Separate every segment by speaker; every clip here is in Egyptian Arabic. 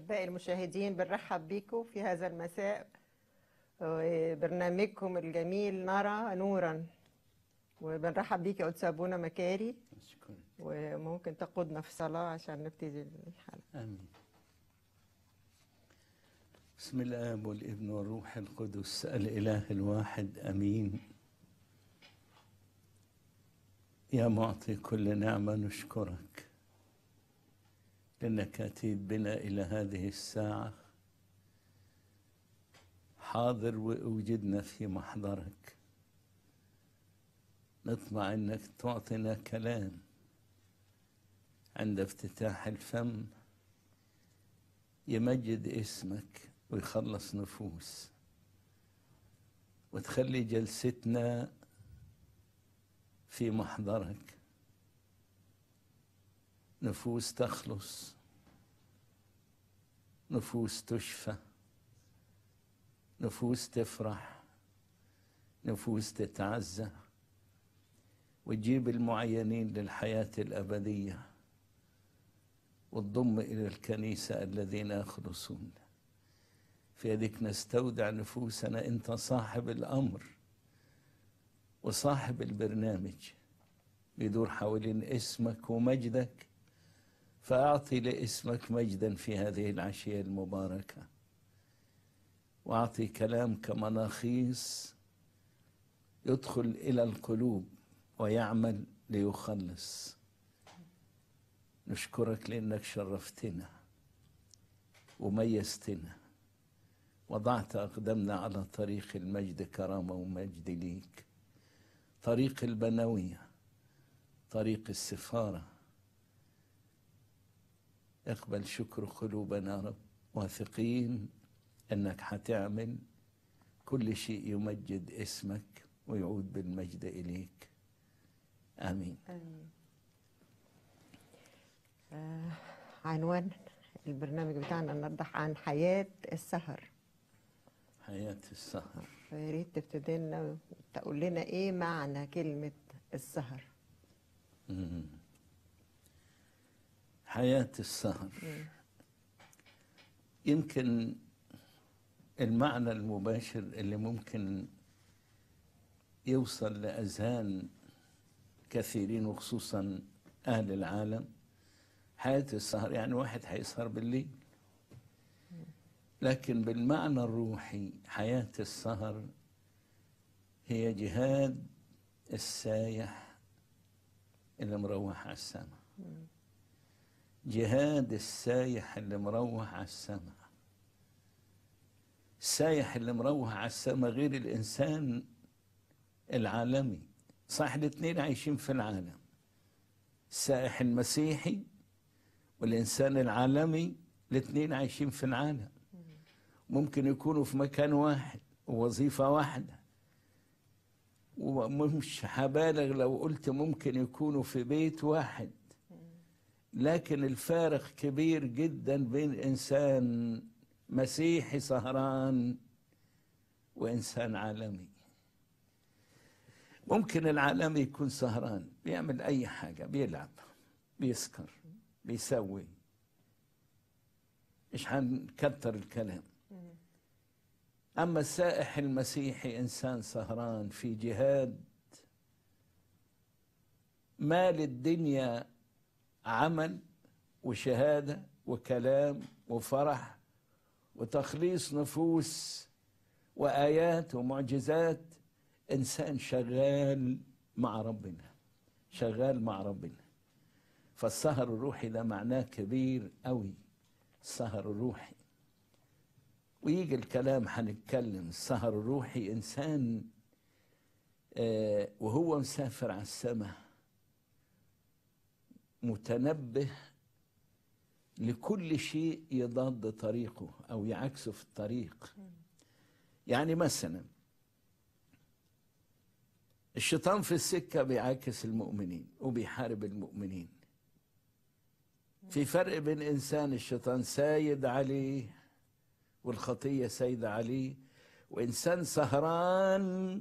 Speaker 1: أحبائي المشاهدين بنرحب بيكم في هذا المساء برنامجكم الجميل نرى نورا وبنرحب بيك يا قدس أبونا مكاري
Speaker 2: أشكرك
Speaker 1: وممكن تقودنا في صلاة عشان نبتدي الحلقة
Speaker 2: آمين بسم الآب والابن والروح القدس الإله الواحد أمين يا معطي كل نعمة نشكرك لأنك أتيت بنا إلى هذه الساعة حاضر ووجدنا في محضرك نطمع أنك تعطينا كلام عند افتتاح الفم يمجد اسمك ويخلص نفوس وتخلي جلستنا في محضرك نفوس تخلص نفوس تشفى نفوس تفرح نفوس تتعزى وتجيب المعينين للحياة الأبدية وتضم إلى الكنيسة الذين يخلصون في يدك نستودع نفوسنا أنت صاحب الأمر وصاحب البرنامج بيدور حوالين اسمك ومجدك فأعطي لاسمك مجدا في هذه العشية المباركة وأعطي كلام كمناخيص يدخل إلى القلوب ويعمل ليخلص نشكرك لأنك شرفتنا وميزتنا وضعت أقدامنا على طريق المجد كرامة ومجد ليك طريق البنوية طريق السفارة اقبل شكر قلوبنا يا رب واثقين أنك هتعمل كل شيء يمجد اسمك ويعود بالمجد إليك آمين
Speaker 1: آمين آه عنوان البرنامج بتاعنا النهارده عن حياة السهر
Speaker 2: حياة السهر
Speaker 1: فيا ريت تبتدي لنا وتقول لنا ايه معنى كلمة السهر
Speaker 2: مم. حياة السهر يمكن المعنى المباشر اللي ممكن يوصل لأذهان كثيرين وخصوصا أهل العالم حياة السهر يعني واحد هيسهر بالليل لكن بالمعنى الروحي حياة السهر هي جهاد السايح اللي مروح على السماء جهاد السايح اللي مروح على السماء السايح اللي مروح على السماء غير الإنسان العالمي صح الاثنين عايشين في العالم السائح المسيحي والإنسان العالمي الاثنين عايشين في العالم ممكن يكونوا في مكان واحد ووظيفة واحدة ومش هبالغ لو قلت ممكن يكونوا في بيت واحد لكن الفارق كبير جدا بين إنسان مسيحي سهران وإنسان عالمي ممكن العالمي يكون سهران بيعمل أي حاجة بيلعب بيسكر بيسوي مش هنكتر الكلام أما السائح المسيحي إنسان سهران في جهاد مال الدنيا عمل وشهادة وكلام وفرح وتخليص نفوس وآيات ومعجزات إنسان شغال مع ربنا شغال مع ربنا فالسهر الروحي ده معناه كبير قوي السهر الروحي ويجي الكلام هنتكلم السهر الروحي إنسان آه وهو مسافر على السماء متنبه لكل شيء يضاد طريقه أو يعكسه في الطريق يعني مثلا الشيطان في السكة بيعاكس المؤمنين وبيحارب المؤمنين في فرق بين إنسان الشيطان سايد عليه والخطية سايدة عليه وإنسان سهران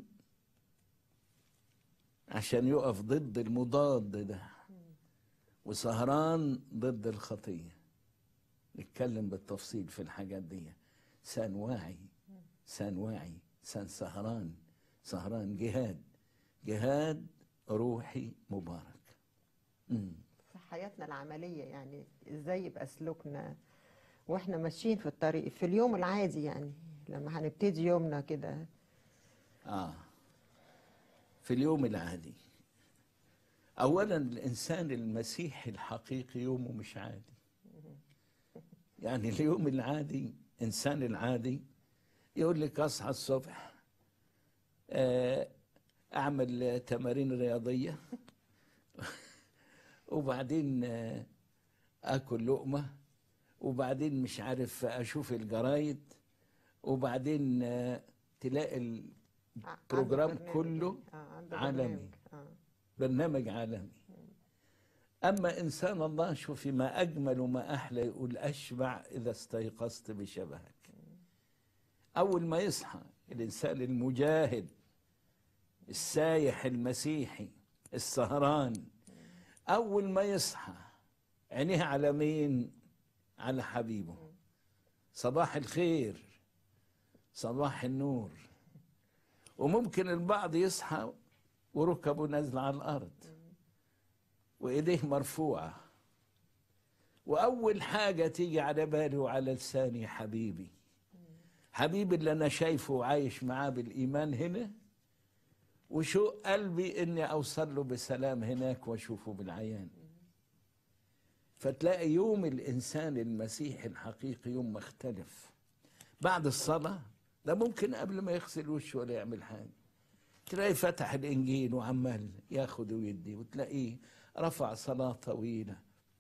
Speaker 2: عشان يقف ضد المضاد ده وسهران ضد الخطية نتكلم بالتفصيل في الحاجات دي إنسان واعي إنسان واعي إنسان سهران سهران جهاد جهاد روحي مبارك مم.
Speaker 1: في حياتنا العملية يعني ازاي يبقى سلوكنا واحنا ماشيين في الطريق في اليوم العادي يعني لما هنبتدي يومنا كده
Speaker 2: آه في اليوم العادي أولا الإنسان المسيحي الحقيقي يومه مش عادي يعني اليوم العادي إنسان العادي يقول لك أصحى الصبح آه، أعمل تمارين رياضية وبعدين آه، آكل لقمة وبعدين مش عارف أشوف الجرايد وبعدين آه، تلاقي ال-
Speaker 1: ع-
Speaker 2: بروجرام
Speaker 1: عنده برنامج
Speaker 2: كله
Speaker 1: يعني. آه عنده
Speaker 2: عالمي.
Speaker 1: برنامج. آه.
Speaker 2: برنامج عالمي أما إنسان الله شوفي ما أجمل وما أحلى يقول أشبع إذا استيقظت بشبهك أول ما يصحى الإنسان المجاهد السايح المسيحي السهران أول ما يصحى عينيه على مين على حبيبه صباح الخير صباح النور وممكن البعض يصحى وركبه نازل على الأرض وإيديه مرفوعة وأول حاجة تيجي على بالي وعلى لساني حبيبي حبيبي اللي أنا شايفه وعايش معاه بالإيمان هنا وشو قلبي إني أوصل له بسلام هناك وأشوفه بالعيان فتلاقي يوم الإنسان المسيحي الحقيقي يوم مختلف بعد الصلاة ده ممكن قبل ما يغسل وشه ولا يعمل حاجة تلاقي فتح الإنجيل وعمال ياخد ويدي وتلاقيه رفع صلاة طويلة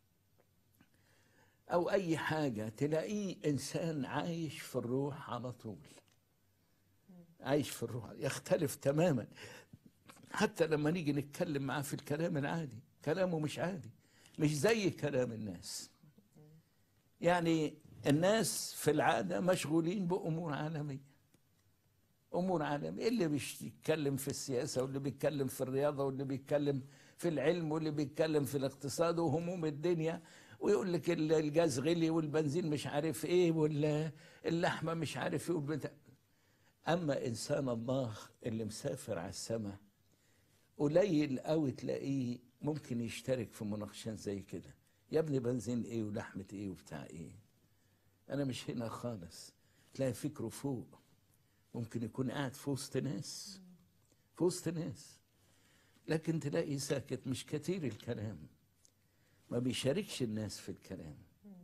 Speaker 2: أو أي حاجة تلاقيه إنسان عايش في الروح على طول عايش في الروح يختلف تماما حتى لما نيجي نتكلم معاه في الكلام العادي كلامه مش عادي مش زي كلام الناس يعني الناس في العادة مشغولين بأمور عالمية امور عالميه اللي بيتكلم في السياسه واللي بيتكلم في الرياضه واللي بيتكلم في العلم واللي بيتكلم في الاقتصاد وهموم الدنيا ويقول لك ال- الجاز غلي والبنزين مش عارف ايه واللحمه مش عارف ايه والبتاع. اما انسان الله اللي مسافر على السماء قليل قوي تلاقيه ممكن يشترك في مناقشات زي كده يا ابني بنزين ايه ولحمه ايه وبتاع ايه انا مش هنا خالص تلاقي فكره فوق ممكن يكون قاعد في وسط ناس في وسط ناس لكن تلاقي ساكت مش كتير الكلام ما بيشاركش الناس في الكلام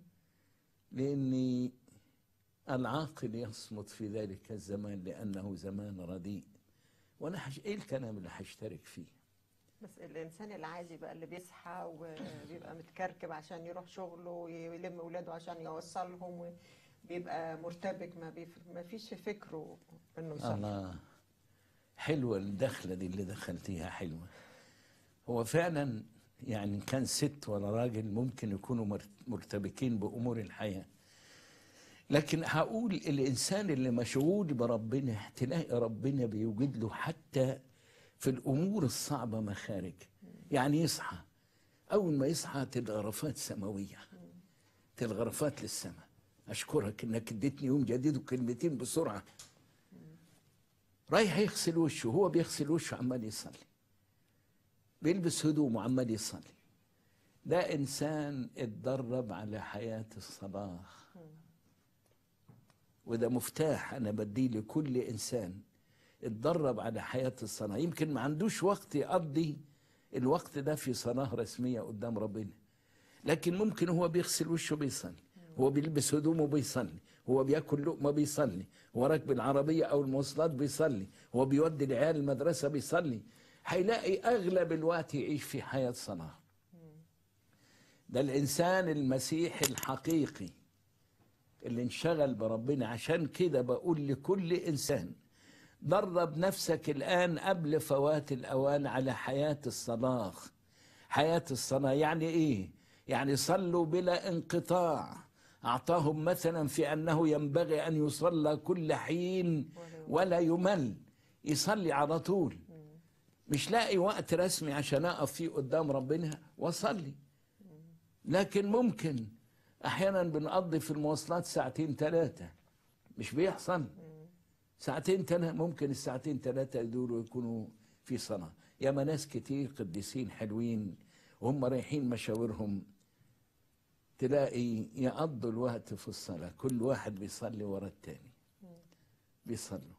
Speaker 2: لأن العاقل يصمت في ذلك الزمان لأنه زمان رديء وأنا حش... إيه الكلام اللي هشترك فيه
Speaker 1: بس الانسان العادي بقى اللي بيصحى وبيبقى متكركب عشان يروح شغله ويلم اولاده عشان يوصلهم وبيبقى مرتبك ما, بيف... ما فيش في فكره انه يصلي
Speaker 2: الله حلوة الدخلة دي اللي دخلتيها حلوة هو فعلا يعني كان ست ولا راجل ممكن يكونوا مر- مرتبكين بأمور الحياة لكن هقول الإنسان اللي مشغول بربنا تلاقي ربنا بيوجد له حتى في الأمور الصعبة مخارج يعني يصحى أول ما يصحى تلغرفات سماوية تلغرفات للسماء أشكرك إنك اديتني يوم جديد وكلمتين بسرعة رايح يغسل وشه هو بيغسل وشه عمال يصلي بيلبس هدومه عمال يصلي ده إنسان اتدرب على حياة الصلاة وده مفتاح أنا بديه لكل إنسان اتدرب على حياة الصلاة يمكن ما عندوش وقت يقضي الوقت ده في صلاة رسمية قدام ربنا لكن ممكن هو بيغسل وشه بيصلي هو بيلبس هدومه بيصلي هو بياكل لقمه بيصلي هو راكب العربيه او المواصلات بيصلي هو بيودي العيال المدرسه بيصلي هيلاقي اغلب الوقت يعيش في حياه صلاه ده الانسان المسيحي الحقيقي اللي انشغل بربنا عشان كده بقول لكل انسان درب نفسك الان قبل فوات الاوان على حياه الصلاه حياه الصلاه يعني ايه يعني صلوا بلا انقطاع اعطاهم مثلا في انه ينبغي ان يصلى كل حين ولا يمل يصلي على طول مش لاقي وقت رسمي عشان اقف فيه قدام ربنا واصلي لكن ممكن احيانا بنقضي في المواصلات ساعتين ثلاثه مش بيحصل ساعتين ثلاثه ممكن الساعتين ثلاثه دول يكونوا في صلاه ياما ناس كتير قديسين حلوين وهم رايحين مشاورهم تلاقي يقضوا الوقت في الصلاه كل واحد بيصلي ورا التاني بيصلوا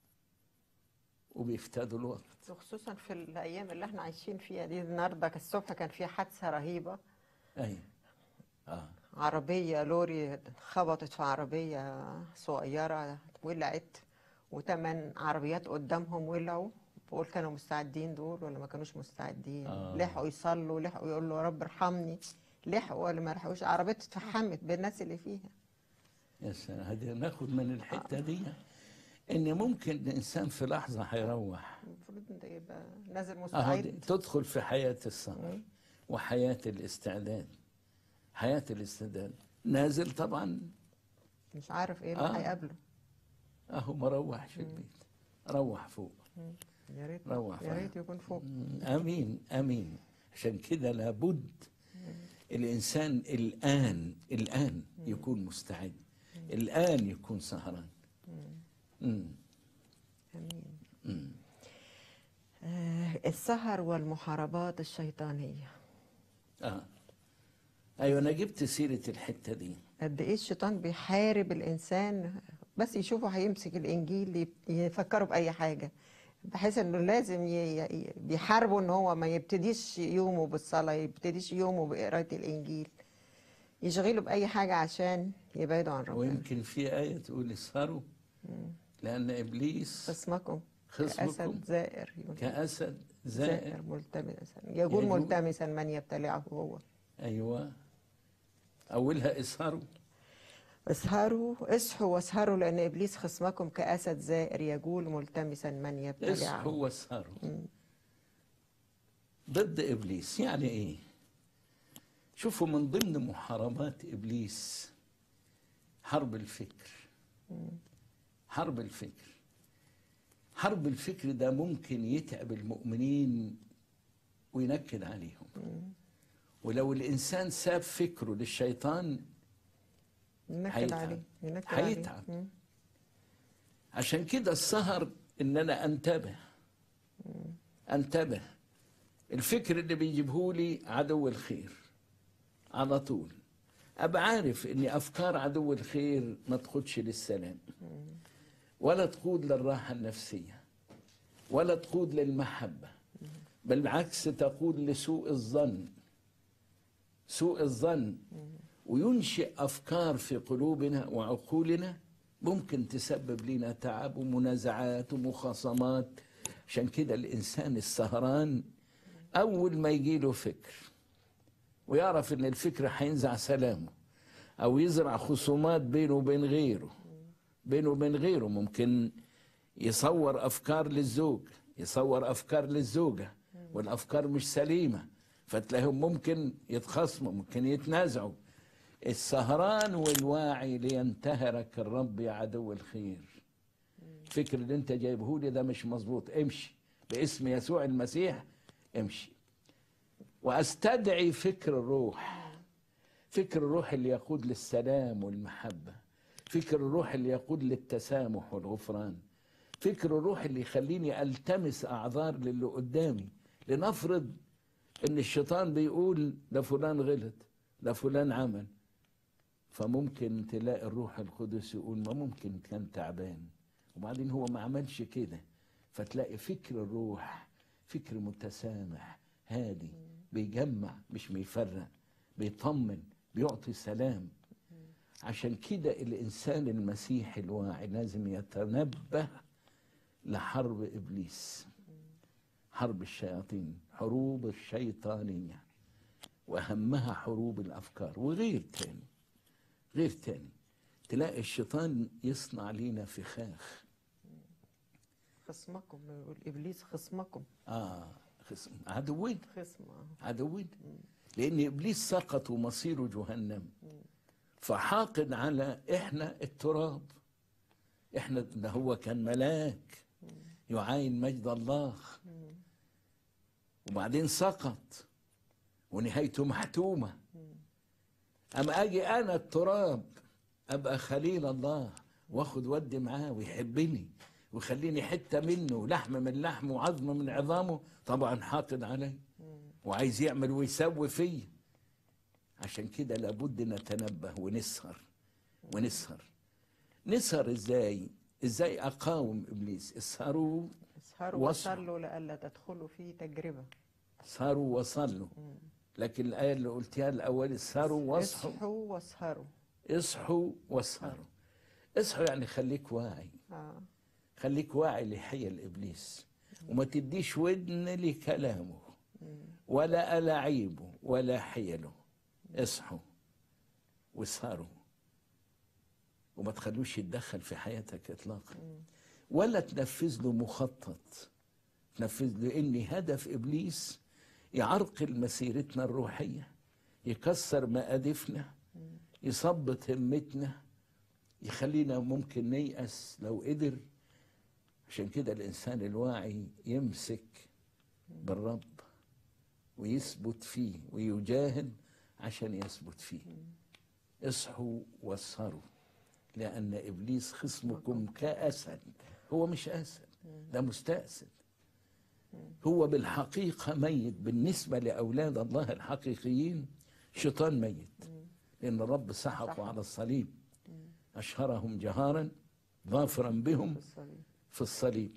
Speaker 2: وبيفتدوا الوقت
Speaker 1: وخصوصا في الايام اللي احنا عايشين فيها دي النهارده الصبح كان في حادثه رهيبه
Speaker 2: اي اه
Speaker 1: عربيه لوري خبطت في عربيه صغيره ولعت وثمان عربيات قدامهم ولعوا بقول كانوا مستعدين دول ولا ما كانوش مستعدين
Speaker 2: آه.
Speaker 1: لحقوا يصلوا لحقوا يقولوا يا رب ارحمني لحقوا ولا ما لحقوش عربيات اتفحمت بالناس اللي فيها
Speaker 2: يا سلام هذه ناخد من الحته دي ان ممكن الانسان في لحظه هيروح
Speaker 1: المفروض انت يبقى نازل
Speaker 2: اهو دي
Speaker 1: مستعد
Speaker 2: تدخل في حياه الصبر وحياه الاستعداد حياه الاستعداد نازل طبعا
Speaker 1: مش عارف ايه اللي
Speaker 2: آه.
Speaker 1: هيقابله
Speaker 2: اهو ما روحش البيت روح فوق
Speaker 1: يا ريت
Speaker 2: روح
Speaker 1: يا
Speaker 2: فوق.
Speaker 1: ريت يكون فوق
Speaker 2: مم، امين امين عشان كده لابد الانسان الان الان يكون مستعد الان يكون سهران مم.
Speaker 1: امين
Speaker 2: مم.
Speaker 1: آه السهر والمحاربات الشيطانيه
Speaker 2: اه ايوه انا جبت سيره الحته دي
Speaker 1: قد ايه الشيطان بيحارب الانسان بس يشوفه هيمسك الانجيل يب- يفكره باي حاجه بحيث انه لازم ي- ي- بيحاربه ان هو ما يبتديش يومه بالصلاه يبتديش يومه بقراءه الانجيل يشغله باي حاجه عشان يبعدوا عن ربنا
Speaker 2: ويمكن في آية تقول اسهروا لأن إبليس
Speaker 1: خصمكم
Speaker 2: خصمكم
Speaker 1: كأسد زائر
Speaker 2: كأسد
Speaker 1: زائر
Speaker 2: زائر
Speaker 1: ملتمسا يقول
Speaker 2: يجول-
Speaker 1: ملتمسا من يبتلعه هو
Speaker 2: أيوة أولها اسهروا
Speaker 1: اسهروا اصحوا واسهروا لان ابليس خصمكم كاسد زائر يجول ملتمسا من يبتلعه
Speaker 2: اصحوا واسهروا ضد إبليس يعني إيه شوفوا من ضمن محاربات إبليس حرب الفكر حرب الفكر حرب الفكر ده ممكن يتعب المؤمنين وينكد عليهم ولو الإنسان ساب فكره للشيطان
Speaker 1: ينكد
Speaker 2: هيتعب.
Speaker 1: عليه ينكد عليه
Speaker 2: هيتعب.
Speaker 1: مم.
Speaker 2: عشان كده السهر ان انا انتبه انتبه الفكر اللي بيجيبه لي عدو الخير على طول ابقى عارف ان افكار عدو الخير ما تقودش للسلام ولا تقود للراحه النفسيه ولا تقود للمحبه بل بالعكس تقود لسوء الظن سوء الظن وينشئ افكار في قلوبنا وعقولنا ممكن تسبب لنا تعب ومنازعات ومخاصمات عشان كده الانسان السهران اول ما يجي له فكر ويعرف ان الفكر هينزع سلامه او يزرع خصومات بينه وبين غيره بينه وبين غيره ممكن يصور افكار للزوج يصور افكار للزوجه والافكار مش سليمه فتلاقيهم ممكن يتخاصموا ممكن يتنازعوا السهران والواعي لينتهرك الرب يا عدو الخير الفكر اللي انت جايبه لي ده مش مظبوط امشي باسم يسوع المسيح امشي واستدعي فكر الروح فكر الروح اللي يقود للسلام والمحبه فكر الروح اللي يقود للتسامح والغفران فكر الروح اللي يخليني التمس اعذار للي قدامي لنفرض ان الشيطان بيقول ده فلان غلط ده فلان عمل فممكن تلاقي الروح القدس يقول ما ممكن كان تعبان وبعدين هو ما عملش كده فتلاقي فكر الروح فكر متسامح هادي بيجمع مش بيفرق بيطمن بيعطي سلام عشان كده الإنسان المسيحي الواعي لازم يتنبه لحرب إبليس حرب الشياطين حروب الشيطانية وأهمها حروب الأفكار وغير تاني غير تاني تلاقي الشيطان يصنع لينا فخاخ
Speaker 1: خصمكم يقول ابليس خصمكم
Speaker 2: آه خصم عدوين
Speaker 1: خصم آه.
Speaker 2: عدوين لأن إبليس سقط ومصيره جهنم فحاقد على إحنا التراب إحنا ده هو كان ملاك يعاين مجد الله وبعدين سقط ونهايته محتومة أما أجي أنا التراب أبقى خليل الله واخد ودي معاه ويحبني ويخليني حتة منه لحم من لحمه وعظم من عظامه طبعا حاقد علي وعايز يعمل ويسوي فيا عشان كده لابد نتنبه ونسهر ونسهر نسهر ازاي ازاي اقاوم ابليس اسهروا
Speaker 1: اسهروا
Speaker 2: واصحوا.
Speaker 1: وصلوا لئلا تدخلوا في تجربة
Speaker 2: سهروا وصلوا لكن الآية اللي قلتها الأول اسهروا واصحوا
Speaker 1: اصحوا واسهروا
Speaker 2: اصحوا واسهروا اصحوا يعني خليك واعي
Speaker 1: اه
Speaker 2: خليك واعي لحيل إبليس وما تديش ودن لكلامه ولا ألاعيبه ولا حيله اصحوا واسهروا وما تخلوش يتدخل في حياتك إطلاقا ولا تنفذ له مخطط تنفذ له إن هدف إبليس يعرقل مسيرتنا الروحية يكسر مقادفنا يثبط همتنا يخلينا ممكن نيأس لو قدر عشان كده الإنسان الواعي يمسك بالرب ويثبت فيه ويجاهد عشان يثبت فيه اصحوا واسهروا لأن إبليس خصمكم كأسد هو مش أسد ده مستأسد هو بالحقيقة ميت بالنسبة لأولاد الله الحقيقيين شيطان ميت لأن الرب سحقه
Speaker 1: سحق.
Speaker 2: على الصليب أشهرهم جهارا ظافرا بهم
Speaker 1: بالصليب
Speaker 2: في الصليب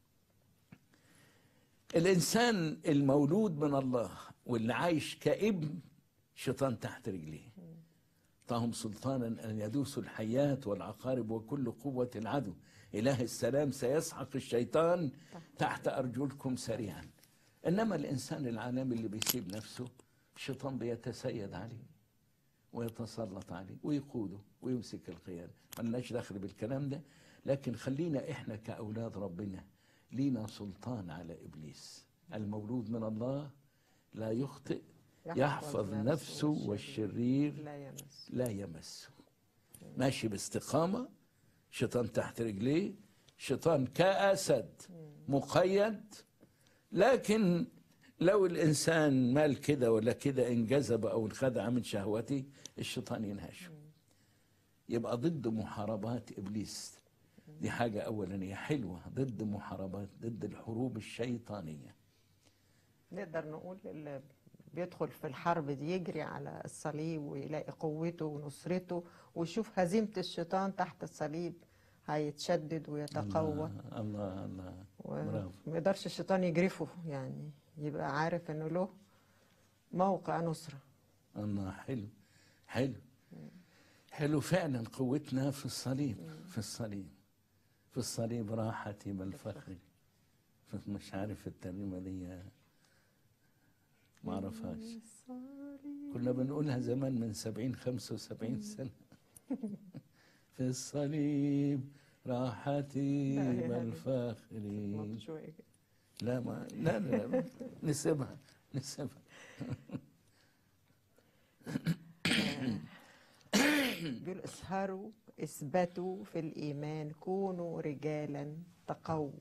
Speaker 2: الإنسان المولود من الله واللي عايش كابن شيطان تحت رجليه أعطاهم سلطانا أن يدوسوا الحيات والعقارب وكل قوة العدو إله السلام سيسحق الشيطان تحت أرجلكم سريعا إنما الإنسان العالمي اللي بيسيب نفسه الشيطان بيتسيد عليه ويتسلط عليه ويقوده ويمسك القيادة ملناش دخل بالكلام ده لكن خلينا إحنا كأولاد ربنا لينا سلطان على إبليس المولود من الله لا يخطئ يحفظ نفسه والشرير
Speaker 1: لا يمس
Speaker 2: لا يمسه ماشي باستقامة شيطان تحت رجليه شيطان كأسد مقيد لكن لو الإنسان مال كده ولا كده انجذب أو انخدع من شهوته الشيطان ينهشه يبقى ضد محاربات إبليس دي حاجة أولانية حلوة ضد محاربات ضد الحروب الشيطانية
Speaker 1: نقدر نقول اللي بيدخل في الحرب دي يجري على الصليب ويلاقي قوته ونصرته ويشوف هزيمة الشيطان تحت الصليب هيتشدد ويتقوى
Speaker 2: الله الله, الله. برافو
Speaker 1: وما يقدرش الشيطان يجرفه يعني يبقى عارف انه له موقع نصرة
Speaker 2: الله حلو حلو حلو فعلا قوتنا في الصليب في الصليب في الصليب راحتي بالفخر مش عارف الترجمة دي ما اعرفهاش كنا بنقولها زمان من سبعين خمسة وسبعين سنة في الصليب راحتي
Speaker 1: لا، هي هذه.
Speaker 2: بالفخر
Speaker 1: مط شوية كده.
Speaker 2: لا ما لا لا, لا. نسيبها نسيبها
Speaker 1: بيقول اسهروا اثبتوا في الإيمان كونوا رجالا تقووا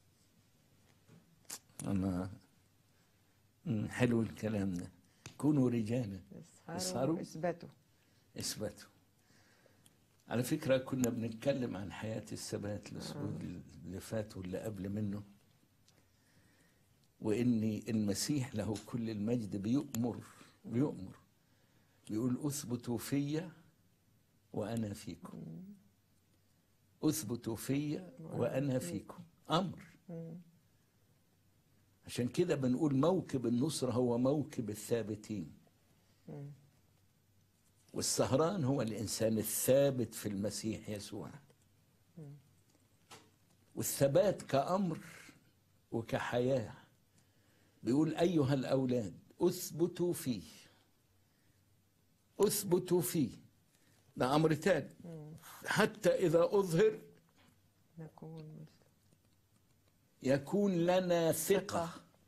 Speaker 2: أنا مم، حلو الكلام ده كونوا رجالا
Speaker 1: اسهروا
Speaker 2: اسهروا.
Speaker 1: اثبتوا
Speaker 2: اثبتوا على فكرة كنا بنتكلم عن حياة الثبات الأسبوع اللي فات واللي قبل منه وإن المسيح له كل المجد بيؤمر بيؤمر بيقول أثبتوا فيا وأنا فيكم أثبتوا فيا وأنا فيكم أمر عشان كده بنقول موكب النصرة هو موكب الثابتين والسهران هو الإنسان الثابت في المسيح يسوع والثبات كأمر وكحياة بيقول أيها الأولاد أثبتوا فيه أثبتوا فيه ده أمر تاني حتى إذا أظهر
Speaker 1: نكون مثل
Speaker 2: يكون لنا ثقة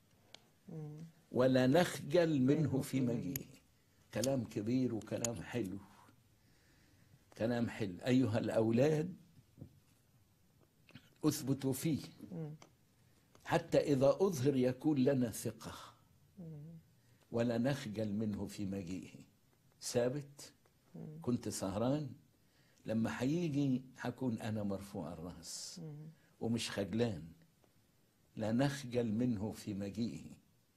Speaker 2: ولا نخجل منه في مجيئه كلام كبير وكلام حلو كلام حلو أيها الأولاد أثبتوا فيه حتى إذا أظهر يكون لنا ثقة ولا نخجل منه في مجيئه ثابت كنت سهران لما هيجي هكون أنا مرفوع الرأس ومش خجلان لا نخجل منه في مجيئه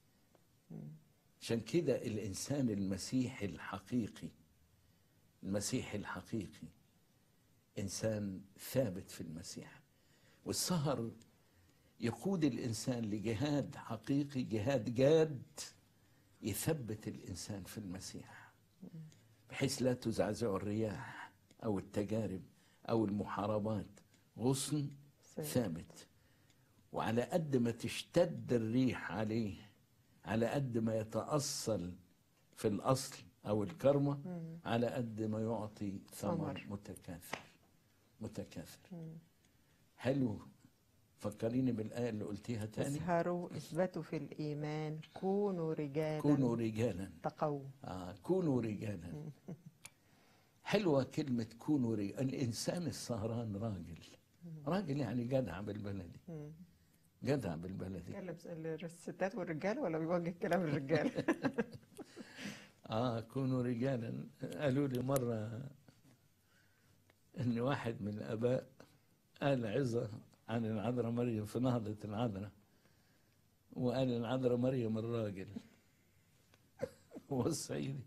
Speaker 2: عشان كده الإنسان المسيحي الحقيقي المسيحي الحقيقي إنسان ثابت في المسيح والسهر يقود الإنسان لجهاد حقيقي جهاد جاد يثبت الإنسان في المسيح بحيث لا تزعزع الرياح أو التجارب أو المحاربات غصن ثابت وعلى قد ما تشتد الريح عليه على قد ما يتأصل في الأصل أو الكرمة على قد ما يعطي ثمر
Speaker 1: ثمر.
Speaker 2: متكاثر متكاثر حلو فكريني بالآية اللي قلتيها تاني
Speaker 1: اسهروا اثبتوا في الإيمان كونوا رجالا
Speaker 2: كونوا رجالا
Speaker 1: تقوا
Speaker 2: آه كونوا رجالا حلوة كلمة كونوا رجالا الإنسان السهران راجل راجل يعني جدع بالبلدي جدع بالبلدي
Speaker 1: يتكلم الستات والرجال ولا بيوجه كلام الرجال
Speaker 2: اه كونوا رجالا قالوا لي مرة ان واحد من الاباء قال عظة عن العذراء مريم في نهضة العذراء وقال العذراء مريم الراجل هو الصعيدي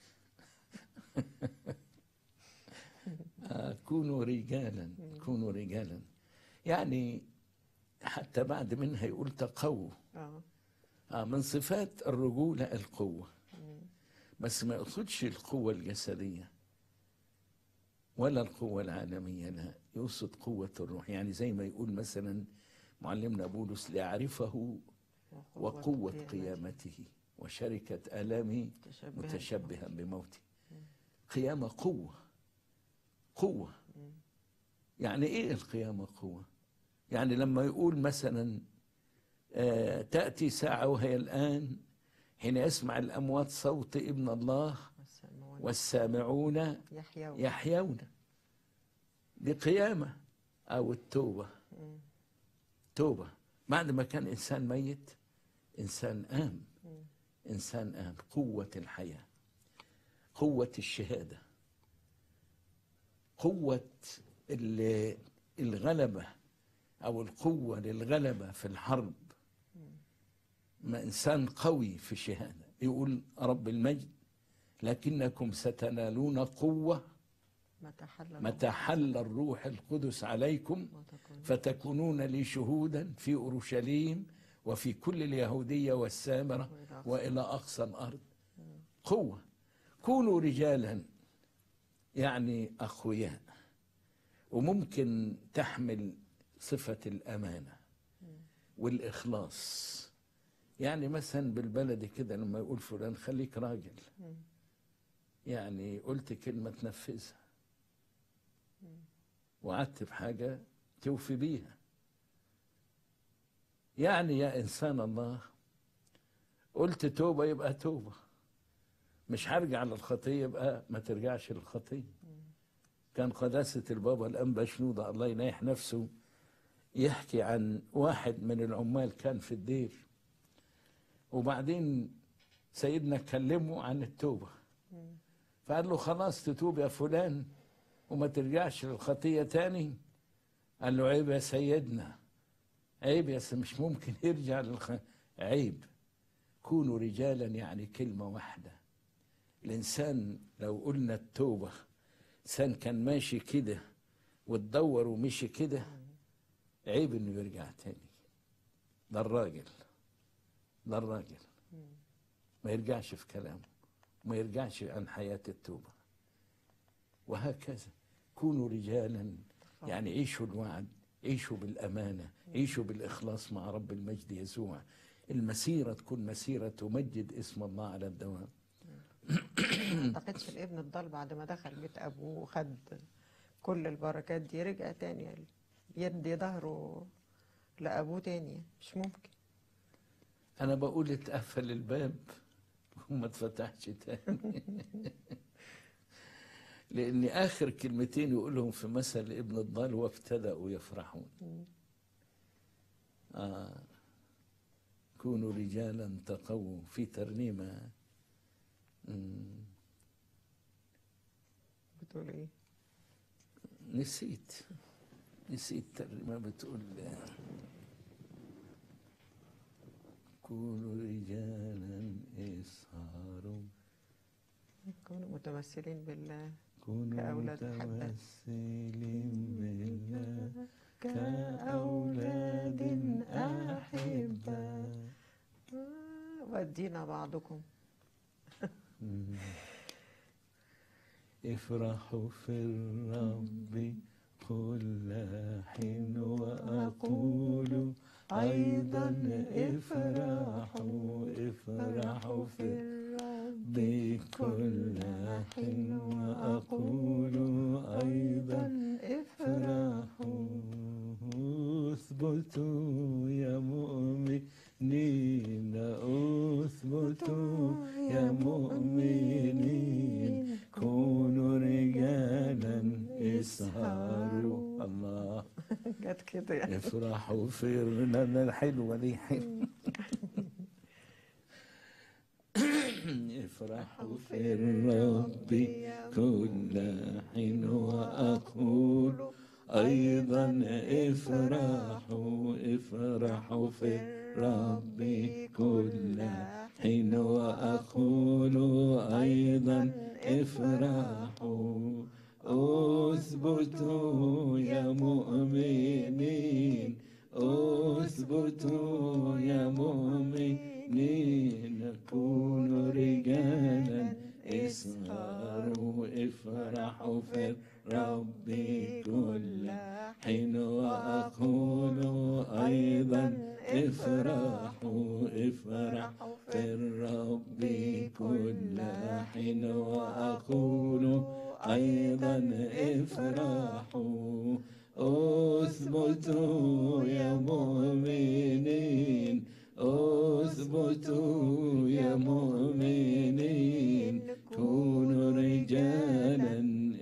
Speaker 2: آه كونوا رجالا كونوا رجالا يعني حتى بعد منها يقول تقووا
Speaker 1: اه
Speaker 2: آه من صفات الرجولة القوة بس ما يقصدش القوة الجسدية ولا القوة العالمية لا يقصد قوة الروح يعني زي ما يقول مثلا معلمنا بولس ليعرفه وقوة قيامته وشركة آلامه متشبها بموته قيامة قوة قوة يعني ايه القيامة قوة يعني لما يقول مثلا آه تأتي ساعة وهي الآن حين يسمع الأموات صوت ابن الله
Speaker 1: والسماوات
Speaker 2: والسامعون
Speaker 1: يحيون
Speaker 2: يحيون دي قيامة أو التوبة توبة بعد ما كان إنسان ميت إنسان قام إنسان قام قوة الحياة قوة الشهادة قوة ال- الغلبة أو القوة للغلبة في الحرب ما إنسان قوي في الشهادة يقول رب المجد لكنكم ستنالون قوة
Speaker 1: متى حل
Speaker 2: متى حل الروح القدس عليكم
Speaker 1: وتكون
Speaker 2: فتكونون لي شهودا في أورشليم وفي كل اليهودية والسامرة وإلى أقصى الأرض قوة كونوا رجالا يعني أقوياء وممكن تحمل صفة الأمانة والإخلاص يعني مثلا بالبلدي كده لما يقول فلان خليك راجل يعني قلت كلمة تنفذها وعدت بحاجة توفي بيها يعني يا إنسان الله قلت توبة يبقى توبة مش هرجع للخطية يبقى ما ترجعش للخطية كان قداسة البابا الأنبا شنودة الله ينيح نفسه يحكي عن واحد من العمال كان في الدير وبعدين سيدنا كلمه عن التوبة فقال له خلاص تتوب يا فلان وما ترجعش للخطية تاني قال له عيب يا سيدنا عيب يا س- مش ممكن يرجع للخ... عيب كونوا رجالا يعني كلمة واحدة الإنسان لو قلنا التوبة إنسان كان ماشي كده وتدور ومشي كده عيب إنه يرجع تاني ده الراجل ده الراجل ما يرجعش في كلامه ما يرجعش عن حياة التوبة وهكذا كونوا رجالا يعني عيشوا الوعد عيشوا بالأمانة عيشوا بالإخلاص مع رب المجد يسوع المسيرة تكون مسيرة تمجد اسم الله على الدوام
Speaker 1: ما اعتقدش الابن الضال بعد ما دخل بيت ابوه وخد كل البركات دي رجع تاني يدي ظهره لابوه تاني مش ممكن
Speaker 2: أنا بقول اتقفل الباب وما اتفتحش تاني لأن آخر كلمتين يقولهم في مثل ابن الضال وابتدأوا يفرحون آه كونوا رجالا تقووا في ترنيمة مم.
Speaker 1: بتقول ايه
Speaker 2: نسيت نسيت ترجمة بتقول كونوا رجالا اسهروا
Speaker 1: كونوا متمثلين بالله
Speaker 2: كونوا
Speaker 1: كأولاد أحباء.
Speaker 2: متمثلين بالله كأولاد أحباء
Speaker 1: آه، ودينا بعضكم
Speaker 2: افرحوا في الرب كل حين وأقول أيضا افرحوا افرحوا في الرب كل حين وأقول أيضا افرحوا اثبتوا يا مؤمنين اثبتوا يا مؤمنين كونوا رجالا اسهروا الله
Speaker 1: جت كده يعني
Speaker 2: افرحوا في لا الحلوة دي حلوة افرحوا في الرب كل حين وأقول أيضا افرحوا افرحوا في الرب كل حين وأقول أيضا افرحوا اثبتوا يا مؤمنين اثبتوا يا مؤمنين كونوا رجالا اسهروا افرحوا في الرب كل حين وأقول أيضا افرحوا افرحوا في الرب كل حين وأقول أيضا افرحوا اثبتوا يا مؤمنين اثبتوا يا مؤمنين كونوا رجالا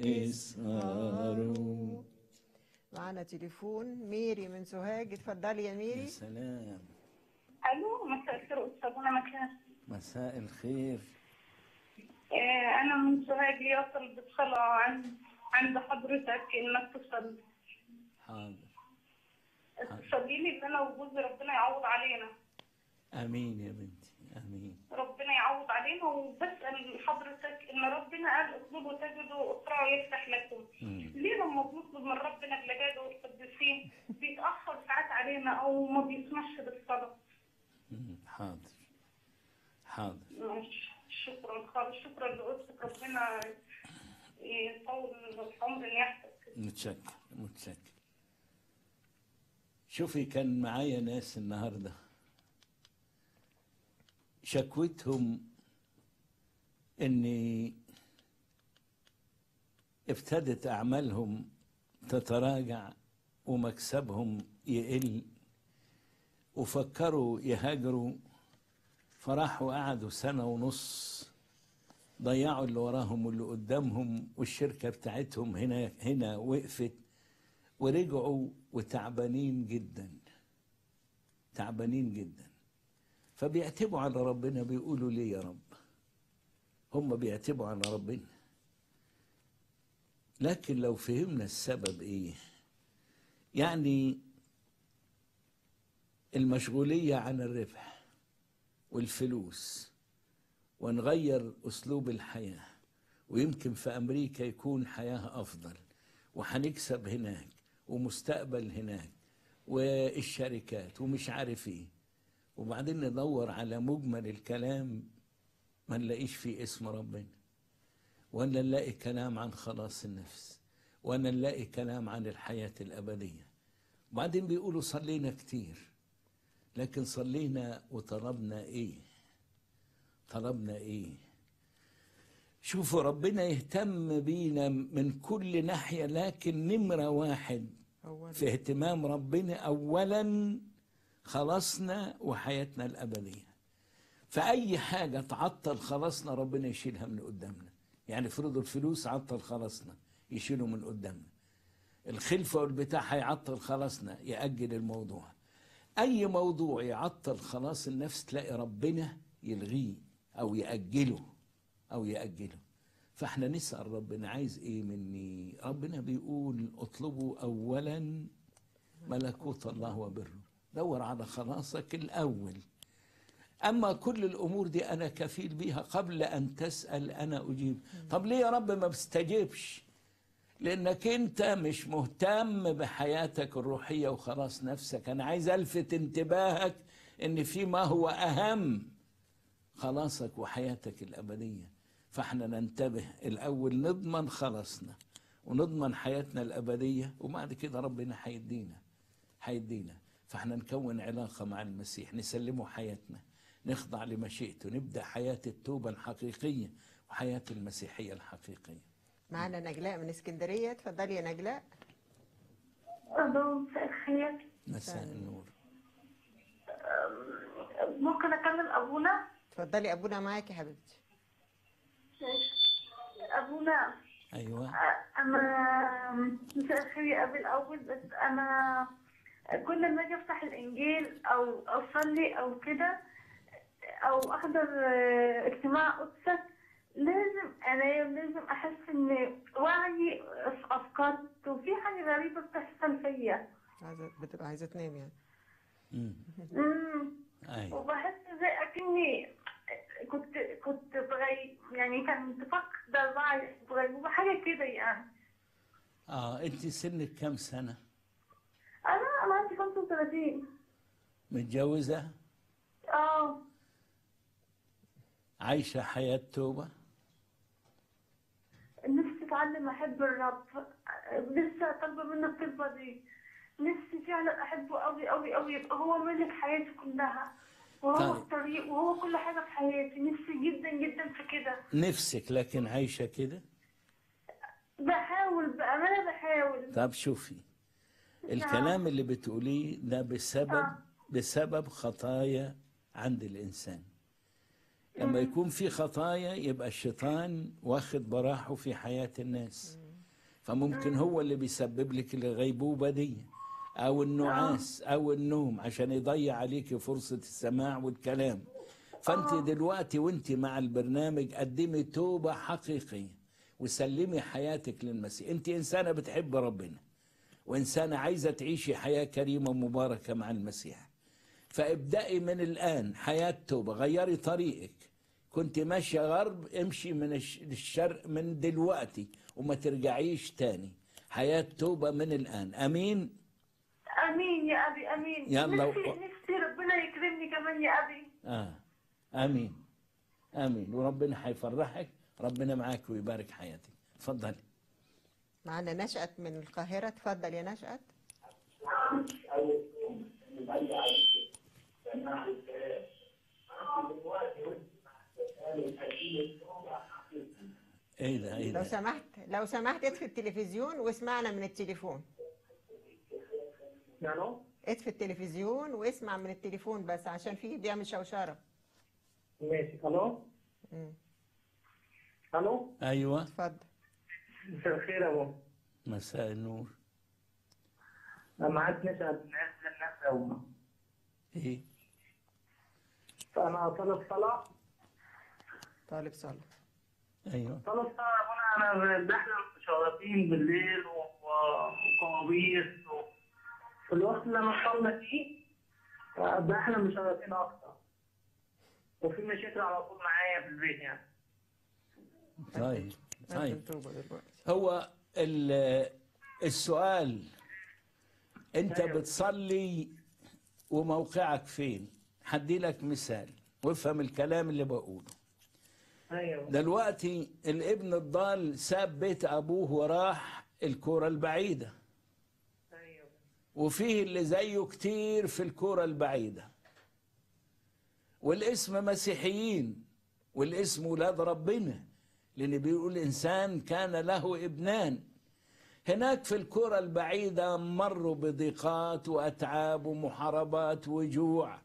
Speaker 2: اسهروا
Speaker 1: معانا تليفون ميري من سوهاج اتفضلي يا
Speaker 2: يا
Speaker 1: ميري
Speaker 2: سلام
Speaker 3: الو مساء الخير استاذنا مكان
Speaker 2: مساء الخير
Speaker 3: آه، انا من سوهاج يصل بالصلاه عند عند حضرتك انك تصلي
Speaker 2: حاضر
Speaker 3: تصلي لي ان انا وجوزي ربنا يعوض علينا
Speaker 2: امين يا بنتي امين
Speaker 3: ربنا يعوض علينا وبسال حضرتك ان ربنا قال اطلبوا تجدوا اقرأوا يفتح لكم
Speaker 2: مم.
Speaker 3: ليه لما بنطلب من ربنا العباده والقديسين بيتاخر ساعات علينا او ما بيسمحش بالصلاه
Speaker 2: مم. حاضر حاضر
Speaker 3: ماشي. شكرا خالص شكرا لقدسك ربنا يطول العمر نيحتك
Speaker 2: متشكر متشكر شوفي كان معايا ناس النهارده شكوتهم اني ابتدت اعمالهم تتراجع ومكسبهم يقل وفكروا يهاجروا فراحوا قعدوا سنه ونص ضيعوا اللي وراهم واللي قدامهم والشركة بتاعتهم هنا هنا وقفت ورجعوا وتعبانين جدا تعبانين جدا فبيعتبوا على ربنا بيقولوا ليه يا رب هم بيعتبوا على ربنا لكن لو فهمنا السبب ايه يعني المشغولية عن الربح والفلوس ونغير اسلوب الحياه ويمكن في امريكا يكون حياه افضل وهنكسب هناك ومستقبل هناك والشركات ومش عارف ايه وبعدين ندور على مجمل الكلام ما نلاقيش فيه اسم ربنا ولا نلاقي كلام عن خلاص النفس ولا نلاقي كلام عن الحياه الابديه وبعدين بيقولوا صلينا كتير لكن صلينا وطلبنا ايه طلبنا ايه شوفوا ربنا يهتم بينا من كل ناحية لكن نمرة واحد
Speaker 1: أول
Speaker 2: في اهتمام ربنا أولا خلاصنا وحياتنا الأبدية فأي حاجة تعطل خلاصنا ربنا يشيلها من قدامنا يعني فرضوا الفلوس عطل خلاصنا يشيله من قدامنا الخلفة والبتاع هيعطل خلاصنا يأجل الموضوع أي موضوع يعطل خلاص النفس تلاقي ربنا يلغيه أو يأجله أو يأجله فاحنا نسأل ربنا عايز ايه مني ربنا بيقول اطلبوا اولا ملكوت الله وبره دور على خلاصك الاول اما كل الامور دي انا كفيل بيها قبل ان تسال انا اجيب طب ليه يا رب ما بستجيبش لانك انت مش مهتم بحياتك الروحيه وخلاص نفسك انا عايز الفت انتباهك ان في ما هو اهم خلاصك وحياتك الابديه فاحنا ننتبه الاول نضمن خلاصنا ونضمن حياتنا الابديه وبعد كده ربنا هيدينا هيدينا فاحنا نكون علاقه مع المسيح نسلمه حياتنا نخضع لمشيئته نبدا حياه التوبه الحقيقيه وحياه المسيحيه الحقيقيه
Speaker 1: معانا نجلاء من اسكندريه اتفضلي يا نجلاء
Speaker 3: ألو مساء الخير
Speaker 2: مساء النور
Speaker 3: ممكن أكلم أبونا؟
Speaker 1: اتفضلي ابونا معاكي يا حبيبتي
Speaker 3: أبونا
Speaker 2: ايوه
Speaker 3: أنا مساء الخير يا أبي الأول بس أنا كل ما أجي أفتح الإنجيل أو أصلي أو كده أو أحضر آه، اجتماع قدسك لازم أنام لازم أحس إن وعي أفكارت وفي حاجة غريبة بتحصل فيا
Speaker 1: عايزه بتبقى عايزه تنام يعني
Speaker 2: مم.
Speaker 3: مم.
Speaker 2: ايوه
Speaker 3: وبحس زي أكني كنت كنت بغي يعني كان فقد الوعي بغيبوبة حاجة كده يعني
Speaker 2: اه انت سنك كم سنه
Speaker 3: أنا أنا عندي 35
Speaker 2: متجوزه
Speaker 3: اه
Speaker 2: عايشه حياه توبه
Speaker 3: نفسي اتعلم احب الرب لسه طالبه منه الطلبه دي نفسي فعلا احبه قوي قوي قوي يبقى هو ملك حياتي كلها وهو
Speaker 2: طيب.
Speaker 3: الطريق وهو كل حاجه في حياتي نفسي جدا جدا في كده
Speaker 2: نفسك لكن عايشه كده
Speaker 3: بحاول بامانه بحاول
Speaker 2: طب شوفي الكلام اللي بتقوليه ده بسبب
Speaker 3: آه.
Speaker 2: بسبب خطايا عند الإنسان لما يكون في خطايا يبقى الشيطان واخد براحه في حياة الناس فممكن هو اللي بيسبب لك الغيبوبة دي أو النعاس أو النوم عشان يضيع عليك فرصة السماع والكلام فأنت دلوقتي وأنت مع البرنامج قدمي توبة حقيقية وسلمي حياتك للمسيح أنت إنسانة بتحب ربنا وإنسانة عايزة تعيشي حياة كريمة مباركة مع المسيح فابدأي من الآن حياة توبة غيري طريقك كنت ماشية غرب امشي من الش- الشرق من دلوقتي وما ترجعيش تاني حياة توبة من الآن أمين
Speaker 3: امين يا ابي امين
Speaker 2: يلا
Speaker 3: نفسي
Speaker 2: و-
Speaker 3: نفسي ربنا يكرمني كمان يا ابي
Speaker 2: آه آمين آمين وربنا هيفرحك ربنا معاك ويبارك حياتك اتفضلي
Speaker 1: معانا نشأت من القاهرة اتفضل يا نشأت
Speaker 2: ايه ده ايه
Speaker 1: لو
Speaker 2: ده
Speaker 1: سمحت لو سمحت اطفي التلفزيون واسمعنا من التليفون
Speaker 4: الو
Speaker 1: اطفي التلفزيون واسمع من التليفون بس عشان في بيعمل شوشرة
Speaker 4: ماشي الو
Speaker 1: مم.
Speaker 4: الو
Speaker 2: ايوه
Speaker 1: اتفضل
Speaker 4: مساء الخير يا ابو
Speaker 2: مساء النور
Speaker 4: انا معاك نسأل من عز الناس يا ابو
Speaker 2: ايه
Speaker 4: فانا طالب صلاة
Speaker 1: طالب صلاة
Speaker 2: ايوه
Speaker 4: طالب صلاة يا ابونا انا بحلم شياطين بالليل و- وكوابيس و... في الوقت اللي انا صلى فيه آه، بحلم بشياطين اكتر وفي مشاكل على طول معايا في البيت يعني
Speaker 2: طيب طيب
Speaker 1: قدم توبة دلوقتي
Speaker 2: هو ال- السؤال انت
Speaker 4: أيوة.
Speaker 2: بتصلي وموقعك فين هدي لك مثال وافهم الكلام اللي بقوله
Speaker 4: ايوه
Speaker 2: دلوقتي الابن الضال ساب بيت ابوه وراح الكرة البعيدة
Speaker 4: ايوه
Speaker 2: وفيه اللي زيه كتير في الكرة البعيدة والاسم مسيحيين والاسم ولاد ربنا لأن بيقول إنسان كان له ابنان هناك في الكرة البعيدة مروا بضيقات وأتعاب ومحاربات وجوع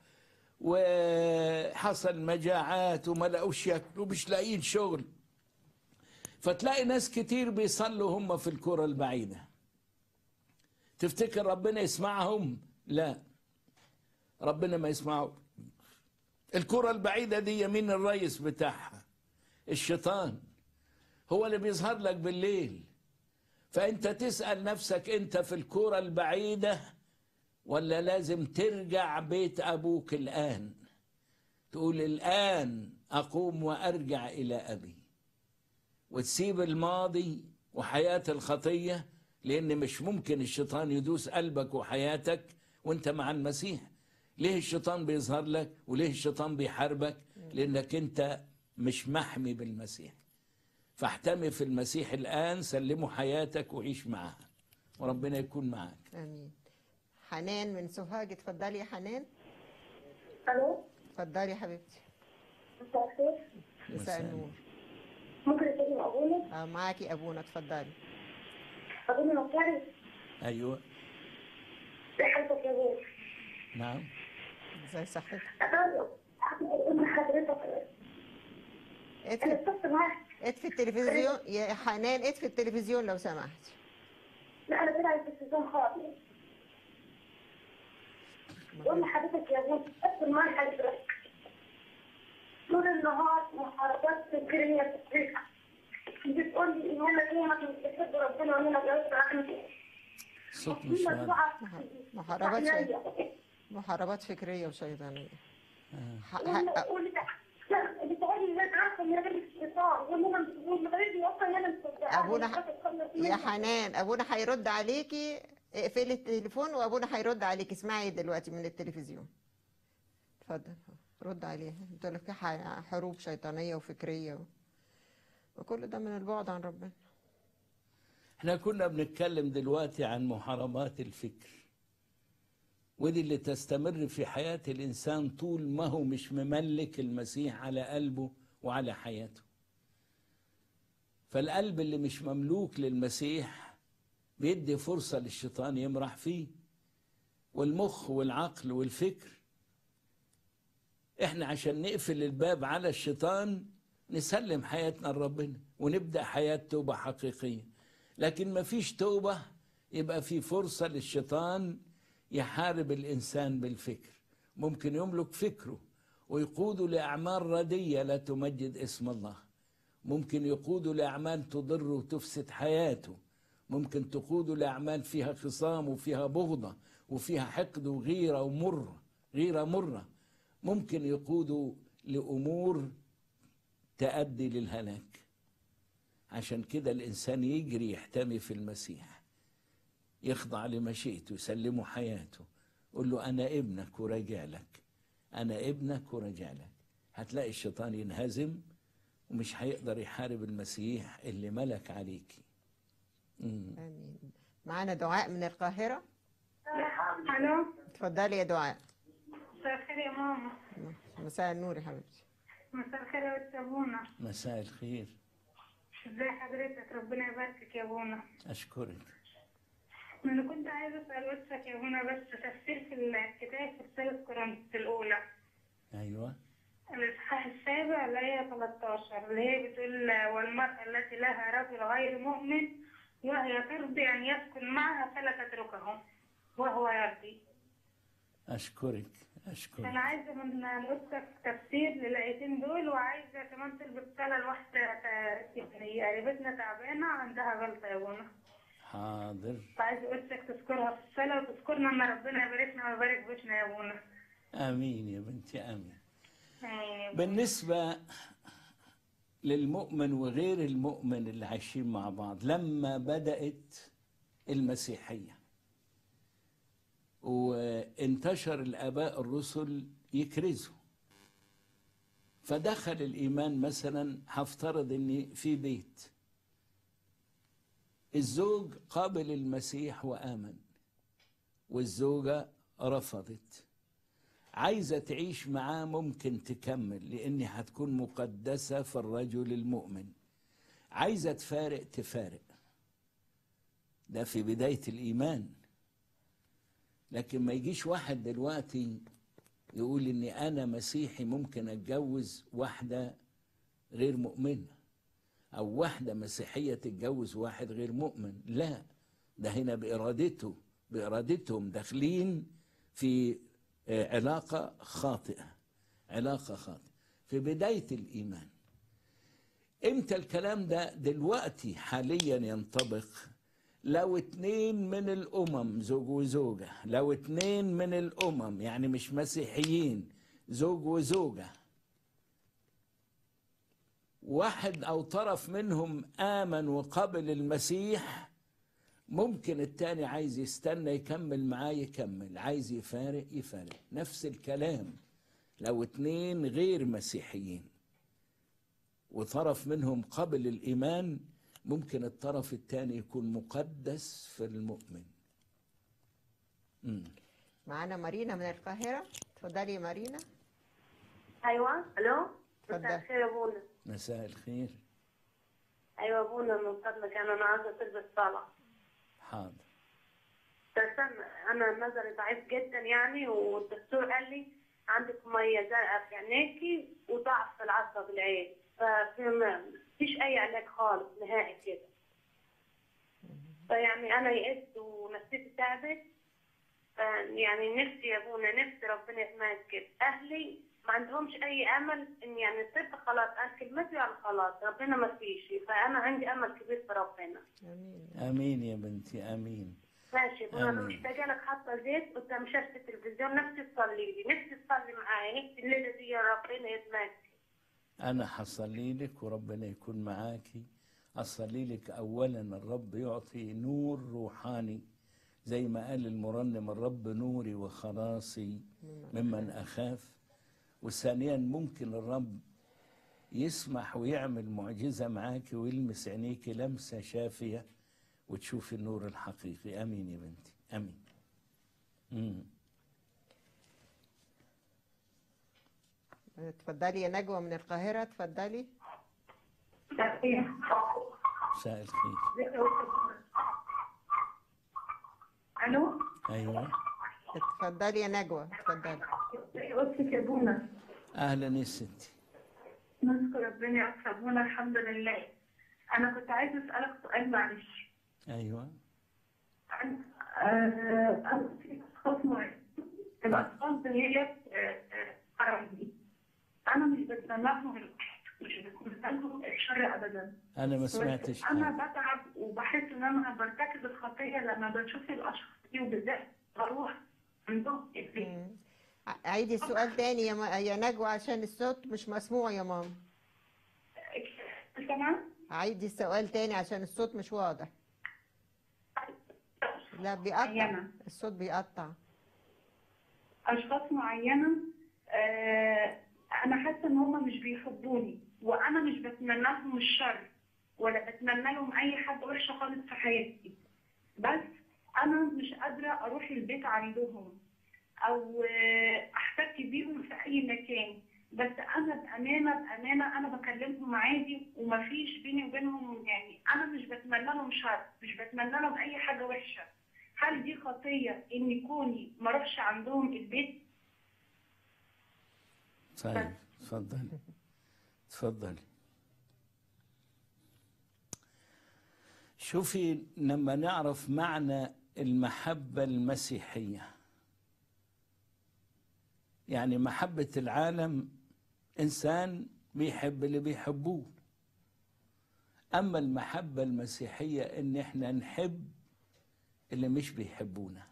Speaker 2: وحصل مجاعات وما لقوش ياكلوا مش لاقيين شغل فتلاقي ناس كتير بيصلوا هم في الكرة البعيدة تفتكر ربنا يسمعهم لا ربنا ما يسمعه الكرة البعيدة دي يمين الرئيس بتاعها الشيطان هو اللي بيظهر لك بالليل فانت تسأل نفسك انت في الكرة البعيدة ولا لازم ترجع بيت ابوك الان تقول الان اقوم وارجع الى ابي وتسيب الماضي وحياة الخطية لان مش ممكن الشيطان يدوس قلبك وحياتك وانت مع المسيح ليه الشيطان بيظهر لك وليه الشيطان بيحاربك لانك انت مش محمي بالمسيح فاحتمي في المسيح الآن سلمه حياتك وعيش معها وربنا يكون معك
Speaker 1: امين حنان من سوهاج اتفضلي يا حنان
Speaker 3: الو
Speaker 1: اتفضلي يا حبيبتي
Speaker 3: مساء الخير
Speaker 1: مساء
Speaker 2: مساء
Speaker 1: النور
Speaker 3: ممكن اكلم ابونا
Speaker 1: آه، معاكي ابونا اتفضلي
Speaker 3: ابونا نصاري
Speaker 2: أيوة
Speaker 3: ايه حالتك يا ابونا
Speaker 2: نعم
Speaker 1: ازي صحتك
Speaker 3: انا ابن حضرتك انا
Speaker 1: اطفي
Speaker 3: اتصلت معاك
Speaker 1: اطفي التلفزيون يا حنان اطفي التلفزيون لو سمحتي
Speaker 3: لا انا بلعب في التلفزيون خالص بقول لحضرتك يا ابونا اتصل معاك حضرتك طول النهار محاربات فكريه فكريه بتقول لي ان انا كلمه مش بحب ربنا وان انا جاوبت عنه
Speaker 2: صوت مش واضح
Speaker 1: محاربات شيء محاربات فكريه وشيطانيه ح- ح-
Speaker 3: بتقولي لا عارفه ان انا الشيطان وانا والمغربي اصلا انا مصدقه
Speaker 1: ابونا ح... يا حنان ابونا هيرد عليكي اقفلي التليفون وابونا هيرد عليكي اسمعي دلوقتي من التلفزيون اتفضل رد عليه بتقول لك في ح- حروب شيطانيه وفكريه و... وكل ده من البعد عن ربنا
Speaker 2: احنا كنا بنتكلم دلوقتي عن محاربات الفكر ودي اللي تستمر في حياة الإنسان طول ما هو مش مملك المسيح على قلبه وعلى حياته فالقلب اللي مش مملوك للمسيح بيدي فرصة للشيطان يمرح فيه والمخ والعقل والفكر احنا عشان نقفل الباب على الشيطان نسلم حياتنا لربنا ونبدأ حياة توبة حقيقية لكن ما فيش توبة يبقى في فرصة للشيطان يحارب الإنسان بالفكر ممكن يملك فكره ويقوده لأعمال ردية لا تمجد اسم الله ممكن يقوده لأعمال تضر وتفسد حياته ممكن تقوده لأعمال فيها خصام وفيها بغضة وفيها حقد وغيرة ومرة غيرة مرة ممكن يقوده لأمور تؤدي للهلاك عشان كده الإنسان يجري يحتمي في المسيح يخضع لمشيئته يسلمه حياته قول له أنا ابنك وراجع لك أنا ابنك وراجع لك هتلاقي الشيطان ينهزم ومش هيقدر يحارب المسيح اللي ملك عليكي مم.
Speaker 1: امين معانا دعاء من القاهره
Speaker 3: الو
Speaker 1: اتفضلي يا دعاء
Speaker 3: مساء الخير يا ماما
Speaker 1: مساء النور يا حبيبتي
Speaker 3: مساء الخير يا بنت ابونا
Speaker 2: مساء الخير
Speaker 3: ازي حضرتك ربنا يباركك يا ابونا
Speaker 2: أشكرك
Speaker 3: انا كنت عايزه اسال وصفك يا ابونا بس تفسير في الكتاب في رساله كورنثوس الاولى
Speaker 2: أيوة
Speaker 3: الاصحاح السابع الايه 13 اللي هي بتقول والمراه التي لها رجل غير مؤمن وهي ترضي ان يسكن معها فلا تتركه وهو يرضي
Speaker 2: أشكرك
Speaker 3: انا
Speaker 2: أشكرك
Speaker 3: عايزه من نقطتك تفسير للايتين دول وعايزه كمان تلبس صلاه لواحده آه، يعني قريبتنا تعبانه عندها جلطه يا ابونا
Speaker 2: حاضر
Speaker 3: فعايزه قدسك تذكرها في الصلاه وتذكرنا ان ربنا يباركنا ويبارك بيتنا يا ابونا
Speaker 2: آمين يا بنتي آمين
Speaker 3: آمين يا أبونا.
Speaker 2: بالنسبة للمؤمن وغير المؤمن اللي عايشين مع بعض لما بدأت المسيحية وانتشر الآباء الرسل يكرزوا فدخل الإيمان مثلا هفترض إن في بيت الزوج قابل المسيح وآمن والزوجة رفضت عايزة تعيش معاه ممكن تكمل لأن هتكون مقدسة في الرجل المؤمن عايزة تفارق تفارق ده في بداية الإيمان لكن ما يجيش واحد دلوقتي يقول إني أنا مسيحي ممكن أتجوز واحدة غير مؤمنة أو واحدة مسيحية تتجوز واحد غير مؤمن لا ده هنا بإرادته بإرادتهم داخلين في آه، علاقة خاطئة علاقة خاطئة في بداية الإيمان امتى الكلام ده دلوقتي حاليا ينطبق لو اتنين من الامم زوج وزوجة لو اتنين من الامم يعني مش مسيحيين زوج وزوجة واحد او طرف منهم امن وقبل المسيح ممكن التاني عايز يستنى يكمل معاه يكمل عايز يفارق يفارق نفس الكلام لو اتنين غير مسيحيين وطرف منهم قبل الإيمان ممكن الطرف الثاني يكون مقدس في المؤمن مم.
Speaker 1: معانا مارينا من القاهرة اتفضلي يا مارينا
Speaker 3: ايوه الو
Speaker 1: اتفضل.
Speaker 3: مساء الخير يا ابونا
Speaker 2: مساء الخير
Speaker 3: ايوه يا ابونا من فضلك انا انا عايزه تلبس طالع
Speaker 2: حاضر
Speaker 3: بس انا انا نظري ضعيف جدا يعني والدكتور قال لي عندك ميه زرقاء في عينيكي وضعف في العصب العين ففي ما فيش اي علاج خالص نهائي كده فيعني انا يئست ونفسيتي تعبت ف- يعني نفسي يا ابونا نفسي ربنا يسمعك كده اهلي ما عندهمش اي امل ان يعني الطب خلاص انا كلمتي على خلاص ربنا ما فيش فانا عندي امل كبير في ربنا
Speaker 1: امين
Speaker 2: امين يا بنتي امين
Speaker 3: ماشي انا
Speaker 2: آمين.
Speaker 3: محتاجه لك حاطه زيت قدام شاشه التلفزيون نفسي تصلي لي نفسي تصلي معايا نفسي الليله دي يا ربنا يسمعك
Speaker 2: انا حصلي لك وربنا يكون معاكي اصلي لك اولا الرب يعطي نور روحاني زي ما قال المرنم الرب نوري وخلاصي ممن اخاف وثانيا ممكن الرب يسمح ويعمل معجزه معاكي ويلمس عينيكي لمسه شافيه وتشوفي النور الحقيقي امين يا بنتي امين مم.
Speaker 1: اتفضلي يا نجوى من القاهرة اتفضلي
Speaker 2: مساء الخير
Speaker 3: الو
Speaker 2: ايوه
Speaker 1: اتفضلي يا نجوى اتفضلي
Speaker 3: قلتك يا ابونا
Speaker 2: اهلا يا ستي
Speaker 3: نشكر ربنا يا ابونا الحمد لله انا كنت عايزه اسالك سؤال معلش
Speaker 2: ايوه
Speaker 3: عن آه، أنا في أشخاص معينة الأشخاص ديت آه، آه، عربي أنا مش بتمنى لهم الوحش مش بتمنى لهم الشر أبدا
Speaker 2: انا ما
Speaker 3: بس
Speaker 2: سمعتش
Speaker 3: أنا
Speaker 2: حاجه
Speaker 3: بتعب وبحس إن أنا برتكب الخطية لما بشوف الأشخاص دي وبالذات بروح عندهم البيت
Speaker 1: مم. ع- عيدي السؤال تاني يا, ما... يا نجوى عشان الصوت مش مسموع يا ماما
Speaker 3: تمام
Speaker 1: عيدي السؤال تاني عشان الصوت مش واضح لا بيقطع
Speaker 3: معينة.
Speaker 1: الصوت بيقطع
Speaker 3: أشخاص معينة آه، أنا حاسة إن هما مش بيحبوني وأنا مش بتمنى لهم الشر ولا بتمنى لهم أي حاجة وحشة خالص في حياتي بس أنا مش قادرة أروح البيت عندهم أو آه، أحتك بيهم في أي مكان بس أنا بأمانة بأمانة أنا بكلمهم عادي ومفيش بيني وبينهم يعني أنا مش بتمنى لهم شر مش بتمنى لهم أي حاجة وحشة هل دي خطية إن كوني ما اروحش عندهم البيت؟
Speaker 2: طيب تفضلي تفضلي شوفي لما نعرف معنى المحبة المسيحية يعني محبة العالم إنسان بيحب اللي بيحبوه أما المحبة المسيحية إن إحنا نحب اللي مش بيحبونا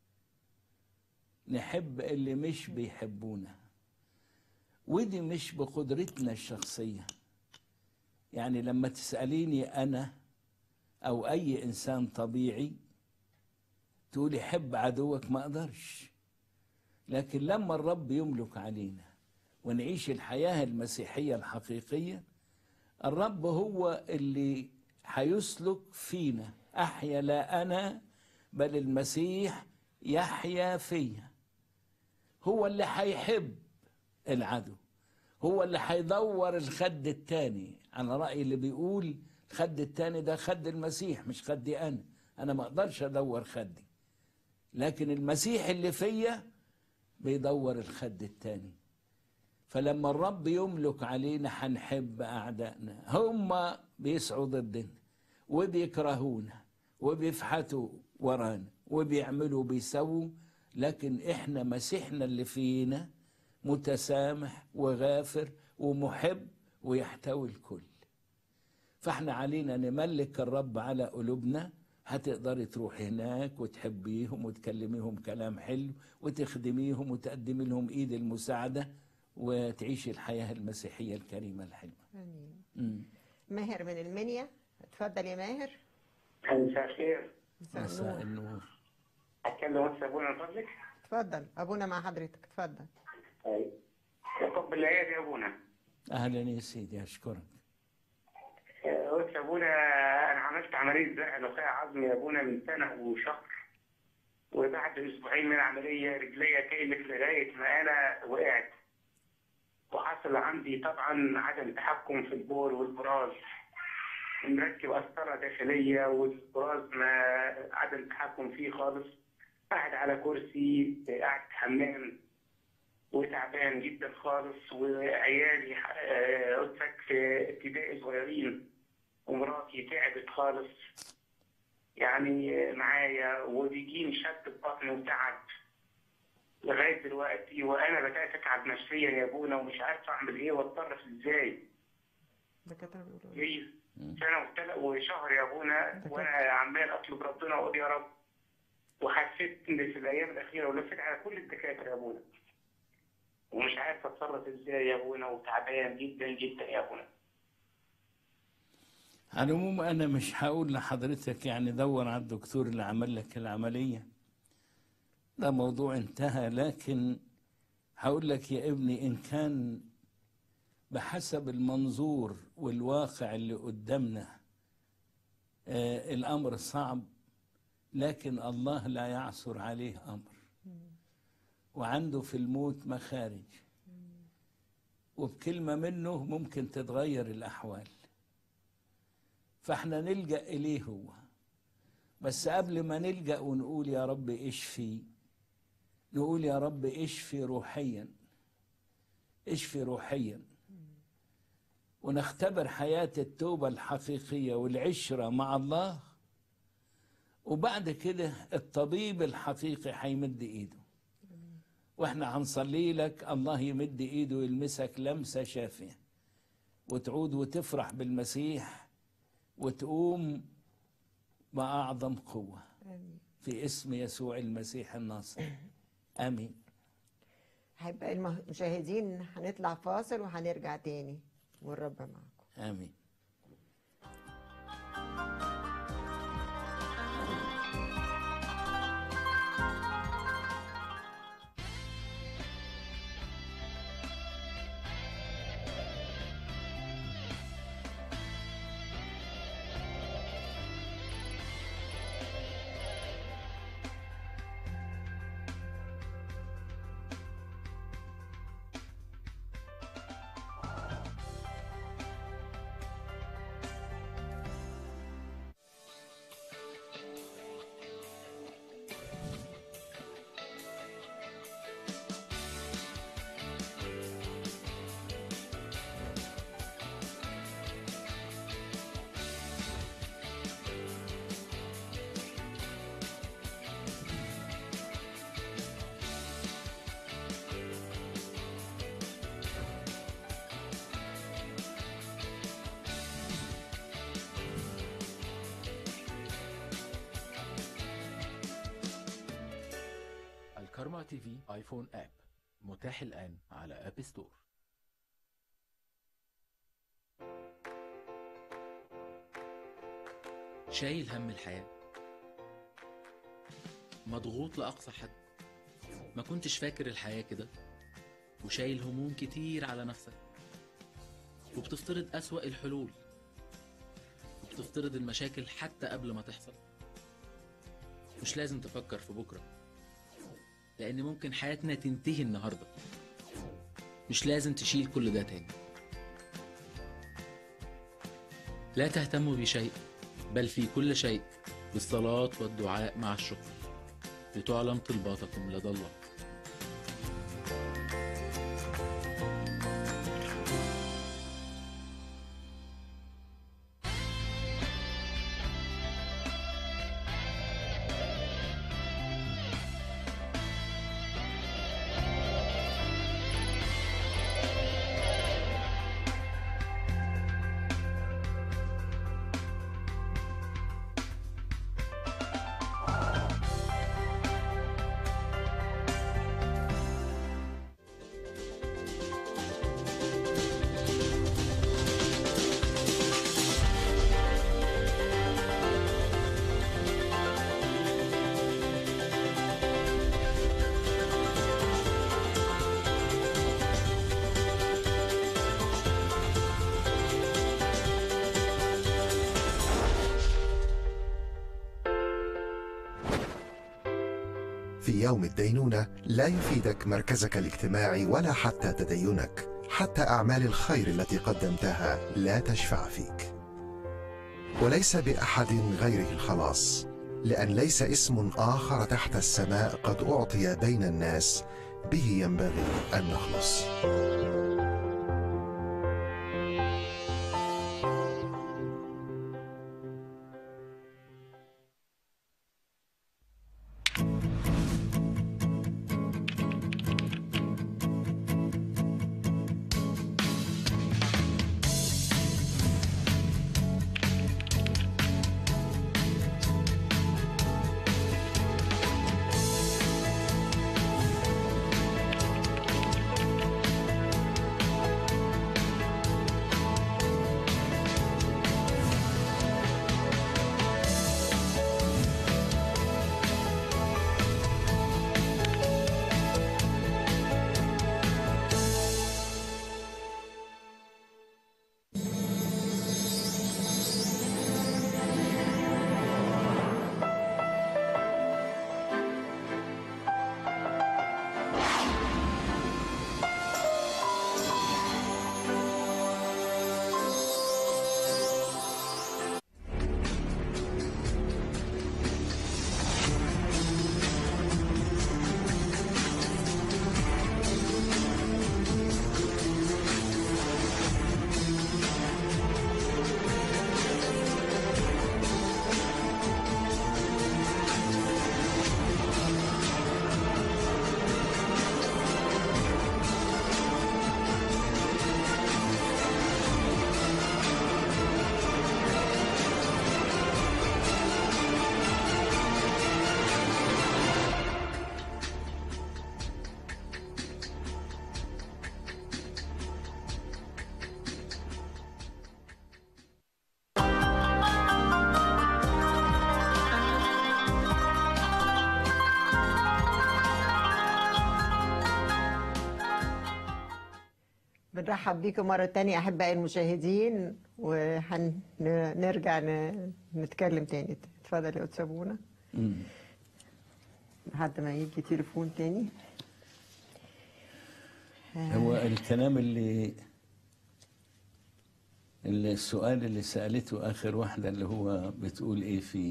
Speaker 2: نحب اللي مش بيحبونا ودي مش بقدرتنا الشخصية يعني لما تسأليني أنا أو أي إنسان طبيعي تقولي حب عدوك ما أقدرش لكن لما الرب يملك علينا ونعيش الحياة المسيحية الحقيقية الرب هو اللي هيسلك فينا أحيا لا أنا بل المسيح يحيا فيا هو اللي هيحب العدو هو اللي هيدور الخد التاني على رأي اللي بيقول الخد التاني ده خد المسيح مش خدي أنا أنا ما أقدرش أدور خدي لكن المسيح اللي فيا بيدور الخد التاني فلما الرب يملك علينا هنحب أعدائنا هم بيسعوا ضدنا وبيكرهونا وبيفحتوا ورانا وبيعملوا وبيسووا لكن احنا مسيحنا اللي فينا متسامح وغافر ومحب ويحتوي الكل فاحنا علينا نملك الرب على قلوبنا هتقدري تروحي هناك وتحبيهم وتكلميهم كلام حلو وتخدميهم وتقدمي لهم ايد المساعده وتعيشي الحياه المسيحيه الكريمه الحلوه.
Speaker 1: امين
Speaker 2: مم.
Speaker 1: ماهر من المنيا اتفضل يا ماهر
Speaker 4: مساء الخير
Speaker 1: مساء
Speaker 2: مساء
Speaker 1: النور
Speaker 2: النور.
Speaker 4: اتكلم واتس ابونا من فضلك
Speaker 1: اتفضل ابونا مع حضرتك اتفضل
Speaker 4: طيب يقبل العيال يا ابونا
Speaker 2: اهلا يا سيدي اشكرك.
Speaker 4: قلت يا ابونا انا عملت عمليه زرع نخاع عظمي يا ابونا من سنه وشهر وبعد اسبوعين من العمليه رجليا كانت لغايه ما انا وقعت وحصل عندي طبعا عدم تحكم في البول والبراز مركب قسطره داخليه والبراز ما عدم تحكم فيه خالص قاعد على كرسي قاعد في حمام وتعبان جدا خالص وعيالي آه، قلت لك في ابتدائي صغيرين ومراتي تعبت خالص يعني معايا وبيجيني شد في بطني وتعب لغايه دلوقتي وانا بدات اتعب نفسيا يا ابونا ومش عارف اعمل ايه واتصرف ازاي
Speaker 1: الدكاتره بيقولوا إيه؟
Speaker 4: هي سنه وتل- وشهر يا ابونا وانا عمال اطلب ربنا واقول يا رب وحسيت ان في الايام الاخيره ولفيت على كل الدكاتره يا ابونا ومش عارف اتصرف ازاي يا ابونا وتعبان جدا جدا يا ابونا
Speaker 2: على العموم انا مش هقول لحضرتك يعني دور على الدكتور اللي عمل لك العمليه ده موضوع انتهى لكن هقول لك يا ابني ان كان بحسب المنظور والواقع اللي قدامنا آه الامر صعب لكن الله لا يعثر عليه امر وعنده في الموت مخارج وبكلمه منه ممكن تتغير الاحوال فاحنا نلجا اليه هو بس قبل ما نلجا ونقول يا رب اشفي نقول يا رب اشفي روحيا اشفي روحيا ونختبر حياه التوبه الحقيقيه والعشره مع الله وبعد كده الطبيب الحقيقي هيمد ايده واحنا هنصلي لك الله يمد ايده ويلمسك لمسه شافيه وتعود وتفرح بالمسيح وتقوم بأعظم قوة
Speaker 1: امين
Speaker 2: في اسم يسوع المسيح الناصر آمين
Speaker 1: هيبقى المشاهدين هنطلع فاصل وهنرجع تاني والرب معكم
Speaker 2: آمين
Speaker 5: الكارما تي في ايفون اب متاح الآن على اب ستور
Speaker 6: شايل هم الحياة مضغوط لأقصى حد ما كنتش فاكر الحياة كده وشايل هموم كتير على نفسك وبتفترض أسوأ الحلول وبتفترض المشاكل حتى قبل ما تحصل مش لازم تفكر في بكرة لأن ممكن حياتنا تنتهي النهاردة مش لازم تشيل كل ده تاني لا تهتموا بشيء بل في كل شيء بالصلاة والدعاء مع الشكر لتعلم طلباتكم لدى الله
Speaker 7: في يوم الدينونة لا يفيدك مركزك الاجتماعي ولا حتى تدينك حتى أعمال الخير التي قدمتها لا تشفع فيك وليس بأحد غيره الخلاص لأن ليس اسم آخر تحت السماء قد أعطي بين الناس به ينبغي أن نخلص
Speaker 1: بنرحب بيكم مرة تانية أحبائي المشاهدين وهنرجع نتكلم تاني اتفضل يا أستاذ
Speaker 2: مم.
Speaker 1: لحد ما يجي تليفون تاني
Speaker 2: هو الكلام اللي اللي السؤال اللي سألته آخر واحدة اللي هو بتقول إيه فيه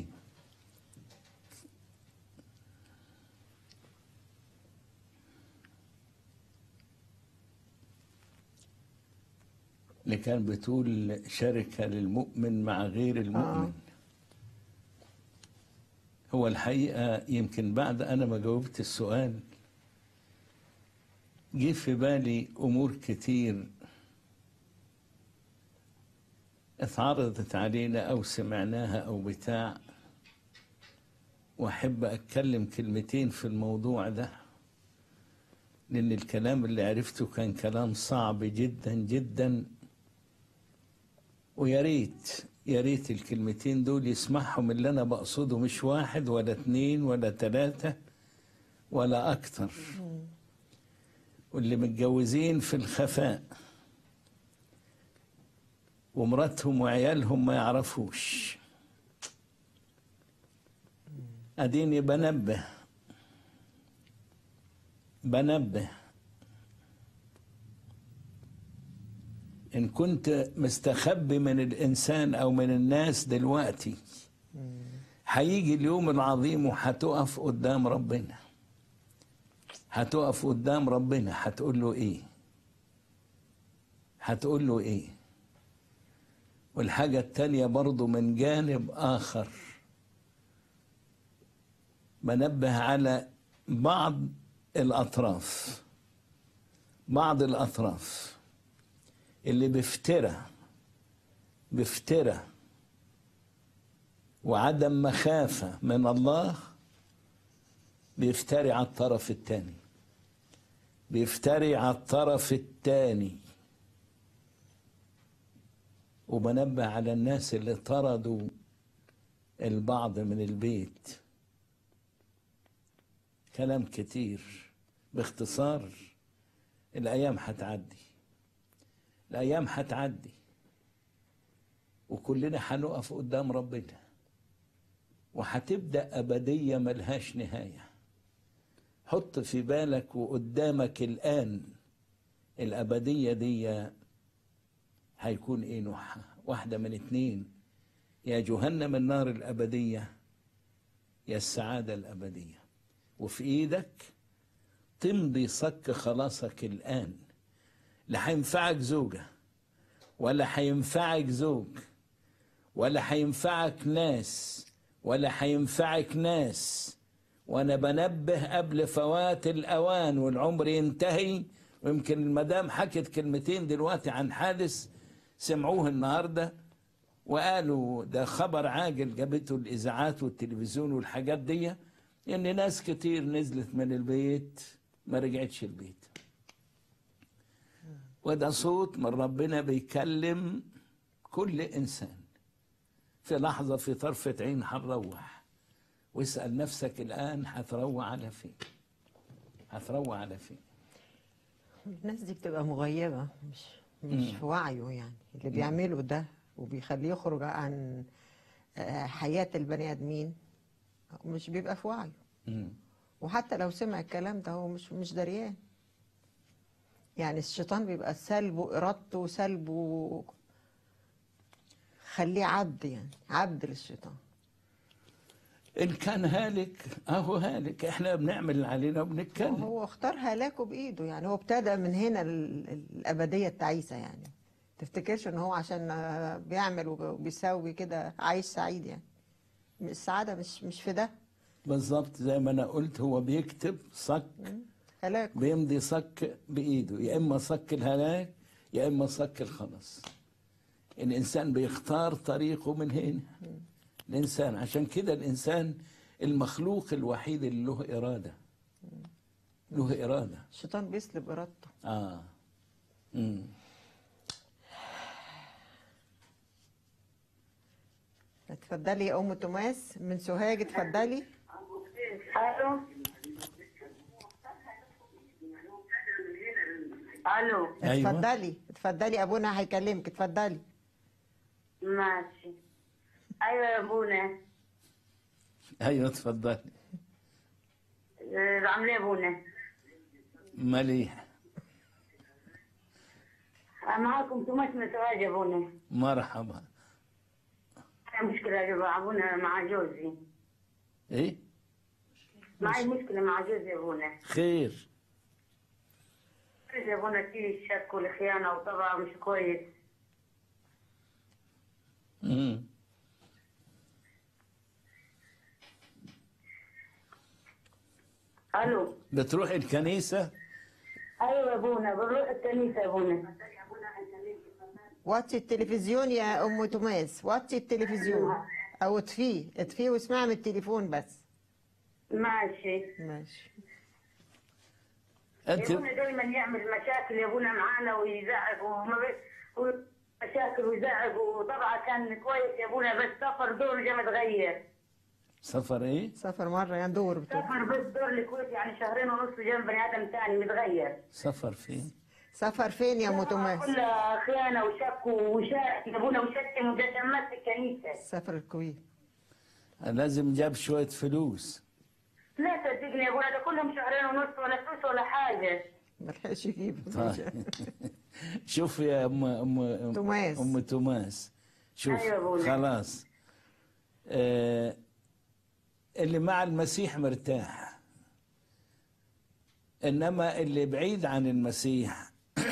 Speaker 2: اللي كان بتقول شركة للمؤمن مع غير المؤمن هو الحقيقة يمكن بعد أنا ما جاوبت السؤال جه في بالي أمور كتير اتعرضت علينا أو سمعناها أو بتاع وأحب أتكلم كلمتين في الموضوع ده لأن الكلام اللي عرفته كان كلام صعب جدا جدا ويا ريت يا ريت الكلمتين دول يسمعهم اللي أنا بقصده مش واحد ولا اتنين ولا تلاتة ولا أكتر واللي متجوزين في الخفاء ومراتهم وعيالهم ما يعرفوش اديني بنبه بنبه ان كنت مستخبي من الانسان او من الناس دلوقتي هيجي اليوم العظيم وهتقف قدام ربنا هتقف قدام ربنا هتقول له ايه هتقول له ايه والحاجة التانية برضو من جانب آخر بنبه على بعض الأطراف بعض الأطراف اللي بفترة بفترة وعدم مخافة من الله بيفتري على الطرف الثاني بيفتري على الطرف الثاني وبنبه على الناس اللي طردوا البعض من البيت كلام كتير باختصار الأيام هتعدي الأيام هتعدي وكلنا هنقف قدام ربنا وهتبدأ أبدية ملهاش نهاية حط في بالك وقدامك الآن الأبدية دي هيكون إيه نوعها واحدة من اتنين يا جهنم النار الأبدية يا السعادة الأبدية وفي إيدك تمضي صك خلاصك الآن لا هينفعك زوجة ولا هينفعك زوج ولا هينفعك ناس ولا هينفعك ناس وانا بنبه قبل فوات الاوان والعمر ينتهي ويمكن المدام حكت كلمتين دلوقتي عن حادث سمعوه النهارده وقالوا ده خبر عاجل جابته الاذاعات والتلفزيون والحاجات دي ان ناس كتير نزلت من البيت ما رجعتش البيت وده صوت من ربنا بيكلم كل انسان في لحظه في طرفه عين هنروح واسال نفسك الان هتروح على فين هتروح على فين
Speaker 1: الناس دي بتبقى مغيبة مش مش في وعيه يعني اللي بيعمله ده وبيخليه يخرج عن آه، حياة البني آدمين مش بيبقى في وعيه
Speaker 2: مم.
Speaker 1: وحتى لو سمع الكلام ده هو مش مش دريان يعني الشيطان بيبقى سلبه إرادته وسلبه خليه عبد يعني عبد للشيطان
Speaker 2: ان كان هالك اهو هالك احنا بنعمل اللي علينا وبنتكلم
Speaker 1: هو اختار هلاكه بإيده يعني هو ابتدى من هنا ال- ال- الأبدية التعيسة يعني تفتكرش ان هو عشان آه، بيعمل وبيسوي كده عايش سعيد يعني السعادة مش مش في ده
Speaker 2: بالظبط زي ما انا قلت هو بيكتب صك
Speaker 1: هلاك
Speaker 2: بيمضي صك بايده يا اما صك الهلاك يا اما صك الخلاص الانسان بيختار طريقه من هنا الانسان عشان كده الانسان المخلوق الوحيد اللي له اراده له اراده
Speaker 1: الشيطان بيسلب إرادته
Speaker 2: اه امم
Speaker 1: اتفضلي يا ام توماس من سوهاج اتفضلي
Speaker 3: الو الو
Speaker 2: أيوة.
Speaker 1: اتفضلي اتفضلي ابونا هيكلمك اتفضلي
Speaker 3: ماشي ايوه يا ابونا
Speaker 2: ايوه اتفضلي
Speaker 3: آه، عامله ايه يا ابونا
Speaker 2: مليح
Speaker 3: آه، معاكم توماس من سوهاج يا ابونا
Speaker 2: مرحبا
Speaker 3: معي مشكله يا جماعة ابونا مع جوزي
Speaker 2: ايه
Speaker 3: معي مشكله مع جوزي يا ابونا
Speaker 2: خير
Speaker 3: يا ابونا في الشك والخيانه وطبعا مش كويس
Speaker 2: امم
Speaker 3: الو
Speaker 2: بتروح الكنيسه
Speaker 3: ايوه يا ابونا بنروح الكنيسه يا ابونا
Speaker 1: وطي التلفزيون يا ام توماس وطي التلفزيون او اطفيه اطفيه واسمعي من التليفون بس
Speaker 3: ماشي
Speaker 1: ماشي
Speaker 3: يا
Speaker 2: انت
Speaker 3: ابونا دايما يعمل مشاكل يا ابونا معانا ويزعق وما بي... مشاكل ويزعق وطبعا كان كويس يا ابونا بس سفر دور جا متغير
Speaker 2: سفر ايه
Speaker 1: سفر مره يعني دور بتقول
Speaker 3: سفر بس دور الكويت يعني شهرين ونص جنب بني ادم ثاني متغير
Speaker 2: سفر فين
Speaker 1: سفر فين يا ام توماس
Speaker 3: كلها خيانه وشك وشك يا ابونا وشتم وجسمات في الكنيسه
Speaker 1: سفر الكويت
Speaker 2: لازم جاب شويه فلوس
Speaker 3: لا صدقني يا ابونا ده كلهم شهرين ونص ولا فلوس ولا حاجه
Speaker 1: ما لحقش يجيب
Speaker 2: طيب شوف يا ام ام
Speaker 1: توماس.
Speaker 2: ام توماس شوف
Speaker 3: أيوة يا أبونا.
Speaker 2: خلاص آه اللي مع المسيح مرتاح انما اللي بعيد عن المسيح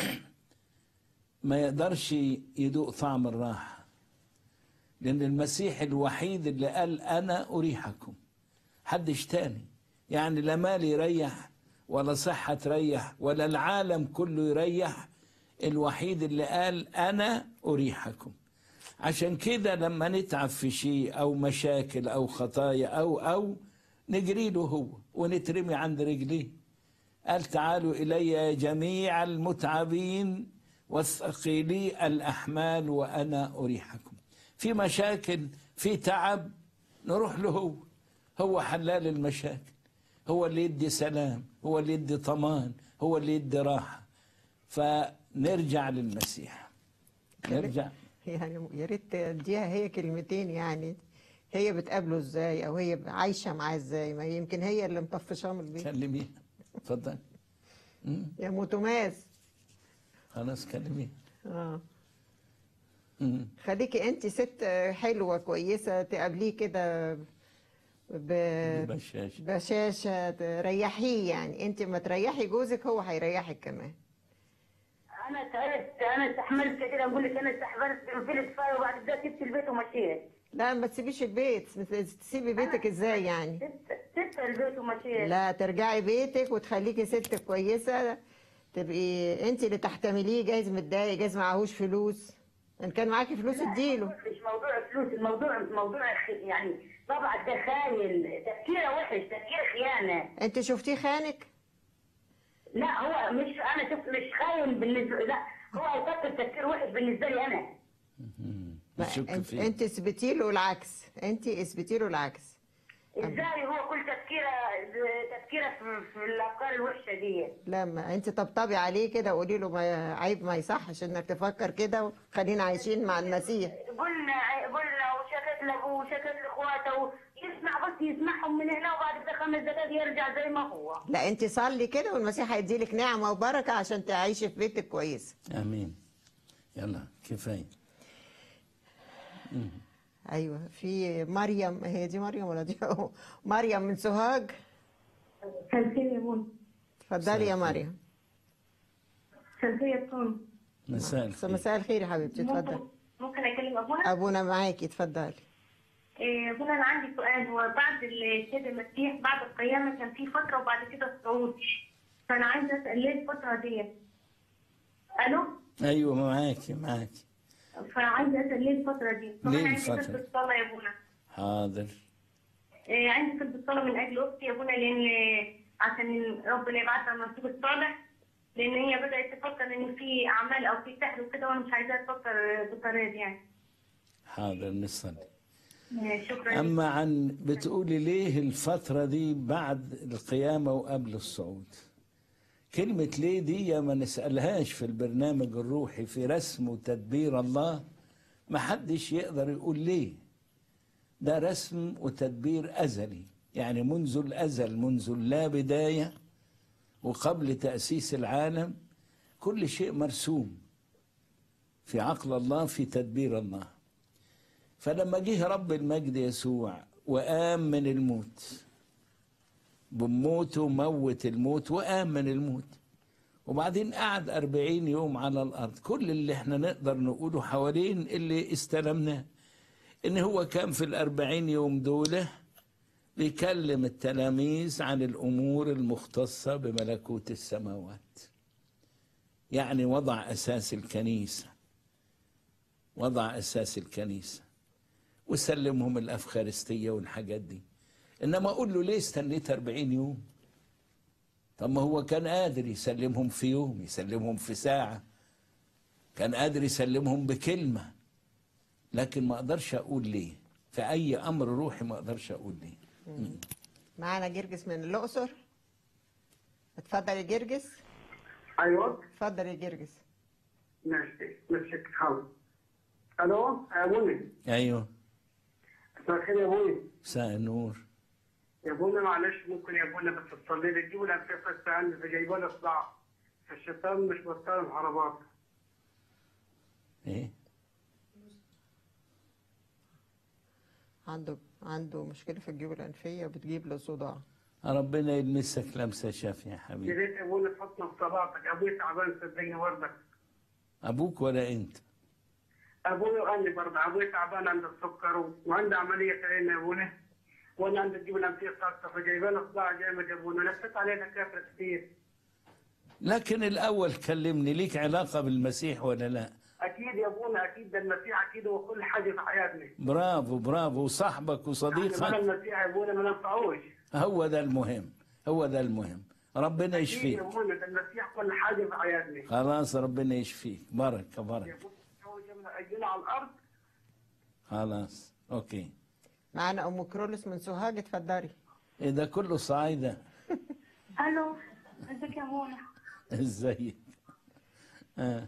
Speaker 2: ما يقدرش يدوق طعم الراحه لان المسيح الوحيد اللي قال انا اريحكم حدش تاني يعني لا مال يريح ولا صحة تريح ولا العالم كله يريح الوحيد اللي قال أنا أريحكم عشان كده لما نتعب في شيء أو مشاكل أو خطايا أو أو نجري له هو ونترمي عند رجليه قال تعالوا إلي جميع المتعبين والثقيلي الأحمال وأنا أريحكم في مشاكل في تعب نروح له هو هو حلال المشاكل هو اللي يدي سلام هو اللي يدي طمان هو اللي يدي راحة فنرجع للمسيح نرجع
Speaker 1: يعني يا ريت تديها هي كلمتين يعني هي بتقابله ازاي او هي عايشه معاه ازاي ما يمكن هي اللي مطفشاه من البيت
Speaker 2: كلميها اتفضل مم.
Speaker 1: يا متماس
Speaker 2: خلاص كلمي
Speaker 1: اه
Speaker 2: مم.
Speaker 1: خليكي انت ست حلوة كويسة تقابليه كده ب-
Speaker 2: بشاش
Speaker 1: بشاشة تريحيه يعني انت ما تريحي جوزك هو هيريحك كمان
Speaker 8: انا تعبت انا استحملت كده اقول لك انا استحملت انفلت فاي وبعد كده سبت البيت ومشيت
Speaker 1: لا ما تسيبيش البيت تسيبي بيتك ازاي يعني
Speaker 8: سبت سبت البيت ومشيت
Speaker 1: لا ترجعي بيتك وتخليكي ست كويسة تبقي انت اللي تحتمليه جايز متضايق جايز معهوش فلوس ان كان معاكي فلوس اديله
Speaker 8: مش موضوع فلوس الموضوع موضوع خ- يعني طبعا تخايل تفكيره وحش تفكير خيانه
Speaker 1: انت شفتيه خانك
Speaker 8: لا هو مش انا شفت مش خاين بالنسبه لا هو يفكر تفكير وحش بالنسبه لي انا
Speaker 2: مم.
Speaker 1: ما
Speaker 2: بشك
Speaker 1: انت,
Speaker 2: فيه
Speaker 1: انت اثبتي له العكس انت اثبتي له العكس
Speaker 8: ازاي هو كل تفكيره تفكيره في, في الافكار الوحشه دي
Speaker 1: لما انت طبطبي عليه كده قولي له ما عيب ما يصحش انك تفكر كده وخلينا عايشين مع المسيح
Speaker 8: قلنا قلنا وشكت لابوه وشكت لاخواته يسمع بس يسمعهم من هنا وبعد كده خمس دقائق يرجع زي ما هو
Speaker 1: لا انت صلي كده والمسيح هيديلك نعمه وبركه عشان تعيشي في بيتك كويس
Speaker 2: امين يلا كفايه
Speaker 1: ايوه في مريم هي دي مريم ولا دي مريم من سوهاج
Speaker 3: خلفية يا بون
Speaker 1: اتفضلي يا
Speaker 2: مساء
Speaker 1: مريم
Speaker 3: خلفية تكون
Speaker 2: مساء الخير
Speaker 1: مساء الخير يا حبيبتي اتفضلي
Speaker 3: ممكن ممكن أكلم أبونا؟
Speaker 1: ابونا معاكي اتفضلي
Speaker 3: إيه، أبونا أنا عندي سؤال هو بعد السيد المسيح بعد القيامة كان في فترة وبعد كده الصعود فأنا عايزة أسأل ليه الفترة دي؟ ألو؟
Speaker 2: ايوه معاكي معاكي
Speaker 3: فعايزة أسأل ليه الفترة دي؟ طبعا
Speaker 2: ليه
Speaker 3: عندي
Speaker 2: الفترة؟
Speaker 3: طلب الصلاة يا أبونا
Speaker 2: حاضر
Speaker 3: إيه، عندي طلب الصلاة من أجل أختي يا أبونا لأن عشان ربنا يبعثها النصيب الصالح لأن هي بدأت تفكر إن في أعمال أو في سحر وكده وأنا مش عايزاها تفكر بالطريقة دي يعني
Speaker 2: حاضر نصلي
Speaker 3: إيه، شكرا
Speaker 2: أما عن بتقولي ليه الفترة دي بعد القيامة وقبل الصعود كلمة ليه دي ما نسألهاش في البرنامج الروحي في رسم وتدبير الله ما حدش يقدر يقول ليه ده رسم وتدبير أزلي يعني منذ الأزل منذ اللا بداية وقبل تأسيس العالم كل شيء مرسوم في عقل الله في تدبير الله فلما جه رب المجد يسوع وقام من الموت بموته موت الموت وقام من الموت وبعدين قعد أربعين يوم على الأرض كل اللي احنا نقدر نقوله حوالين اللي استلمناه إن هو كان في الأربعين يوم دولة بيكلم التلاميذ عن الأمور المختصة بملكوت السماوات يعني وضع أساس الكنيسة وضع أساس الكنيسة وسلمهم الأفخارستية والحاجات دي إنما أقول له ليه استنيت 40 يوم طب ما هو كان قادر يسلمهم في يوم يسلمهم في ساعة كان قادر يسلمهم بكلمة لكن ما أقدرش أقول ليه في أي أمر روحي ما أقدرش أقول ليه
Speaker 1: معانا جرجس من الاقصر اتفضل يا جرجس
Speaker 4: ايوه
Speaker 1: اتفضل يا جرجس
Speaker 4: ماشي ماشي حاضر الو يا بني
Speaker 2: أيوه
Speaker 4: مساء الخير يا بني
Speaker 2: مساء النور
Speaker 4: يا بني معلش ممكن يا بني بس تصلي لي تجيبوا لي في بس عندي في جايبه لي صداع الشيطان مش بطال حربات
Speaker 2: إيه
Speaker 1: عنده عنده مشكله في الجيوب الانفيه بتجيب له صداع
Speaker 2: ربنا يلمسك لمسة شافية يا
Speaker 4: يا
Speaker 2: حبيبي
Speaker 4: ريت يا بني تحطنا في صلاتك ابوي تعبان صدقني وردك
Speaker 2: أبوك ولا أنت
Speaker 4: ابوي وقال لي برضه ابوي تعبان عنده السكر و- وعنده عمليه عين يا ابوي وانا عندي الجيوب الانفيه صارت فجايبه له صداع جامد يا ابوي لفيت عليه دكاتره كتير
Speaker 2: لكن الأول كلمني ليك علاقة بالمسيح ولا لا
Speaker 4: اكيد يا ابونا اكيد ده المسيح اكيد هو كل حاجه في حياتنا
Speaker 2: برافو برافو وصاحبك
Speaker 4: يعني
Speaker 2: وصديقك
Speaker 4: بلا المسيح يا ابونا ما ننفعوش
Speaker 2: هو ده المهم هو ده المهم ربنا
Speaker 4: اكيد يا
Speaker 2: يشفيك
Speaker 4: ابونا ده المسيح كل حاجه في حياتنا
Speaker 2: خلاص ربنا يشفيك بركة
Speaker 4: يا
Speaker 2: بركة
Speaker 4: ابونا هو جمع ايدينا على الارض
Speaker 2: خلاص أوكي
Speaker 1: معانا ام كرولس من سوهاج اتفضلي
Speaker 2: إيه ده كله صعيدة
Speaker 3: ألو ازيك يا منى
Speaker 2: ازيك آه.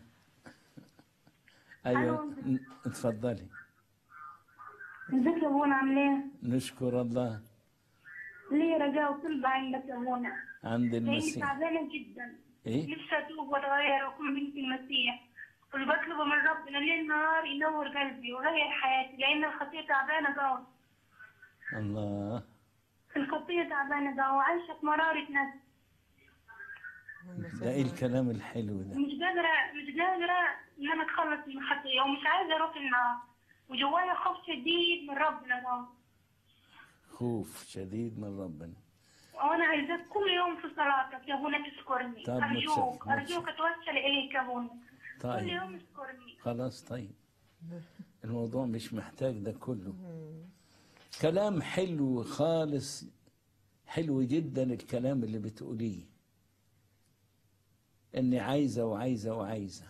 Speaker 2: أيوة ن- اتفضلي
Speaker 3: ازيك يا منى عامله ايه؟
Speaker 2: نشكر الله
Speaker 3: ليه رجاء وطلب عندك يا منى
Speaker 2: عند
Speaker 3: لاني
Speaker 2: المسيح
Speaker 3: تعبانه جدا
Speaker 2: ايه
Speaker 3: نفسي اتوب واتغير واكون بنت المسيح واللي بطلبه من ربنا ليل نهار ينور قلبي ويغير حياتي لان الخطيه تعبانه جوا
Speaker 2: الله
Speaker 3: الخطيه تعبانه جوا وعايشه في مراره نفس
Speaker 2: ده ايه الكلام الحلو ده
Speaker 3: مش قادره مش قادره ان انا اتخلص من الخطيه ومش عايزه اروح النار وجوايا خوف شديد من ربنا جوا
Speaker 2: خوف شديد من ربنا
Speaker 3: وانا عايزاك كل يوم في صلاتك يا ابونا تذكرني
Speaker 2: طب ما
Speaker 3: ارجوك
Speaker 2: تشوف- ما
Speaker 3: ارجوك اتوسل اليك يا ابونا كل
Speaker 2: طيب
Speaker 3: يوم اذكرني
Speaker 2: خلاص طيب الموضوع مش محتاج ده كله كلام حلو خالص حلو جدا الكلام اللي بتقوليه اني عايزه وعايزه وعايزه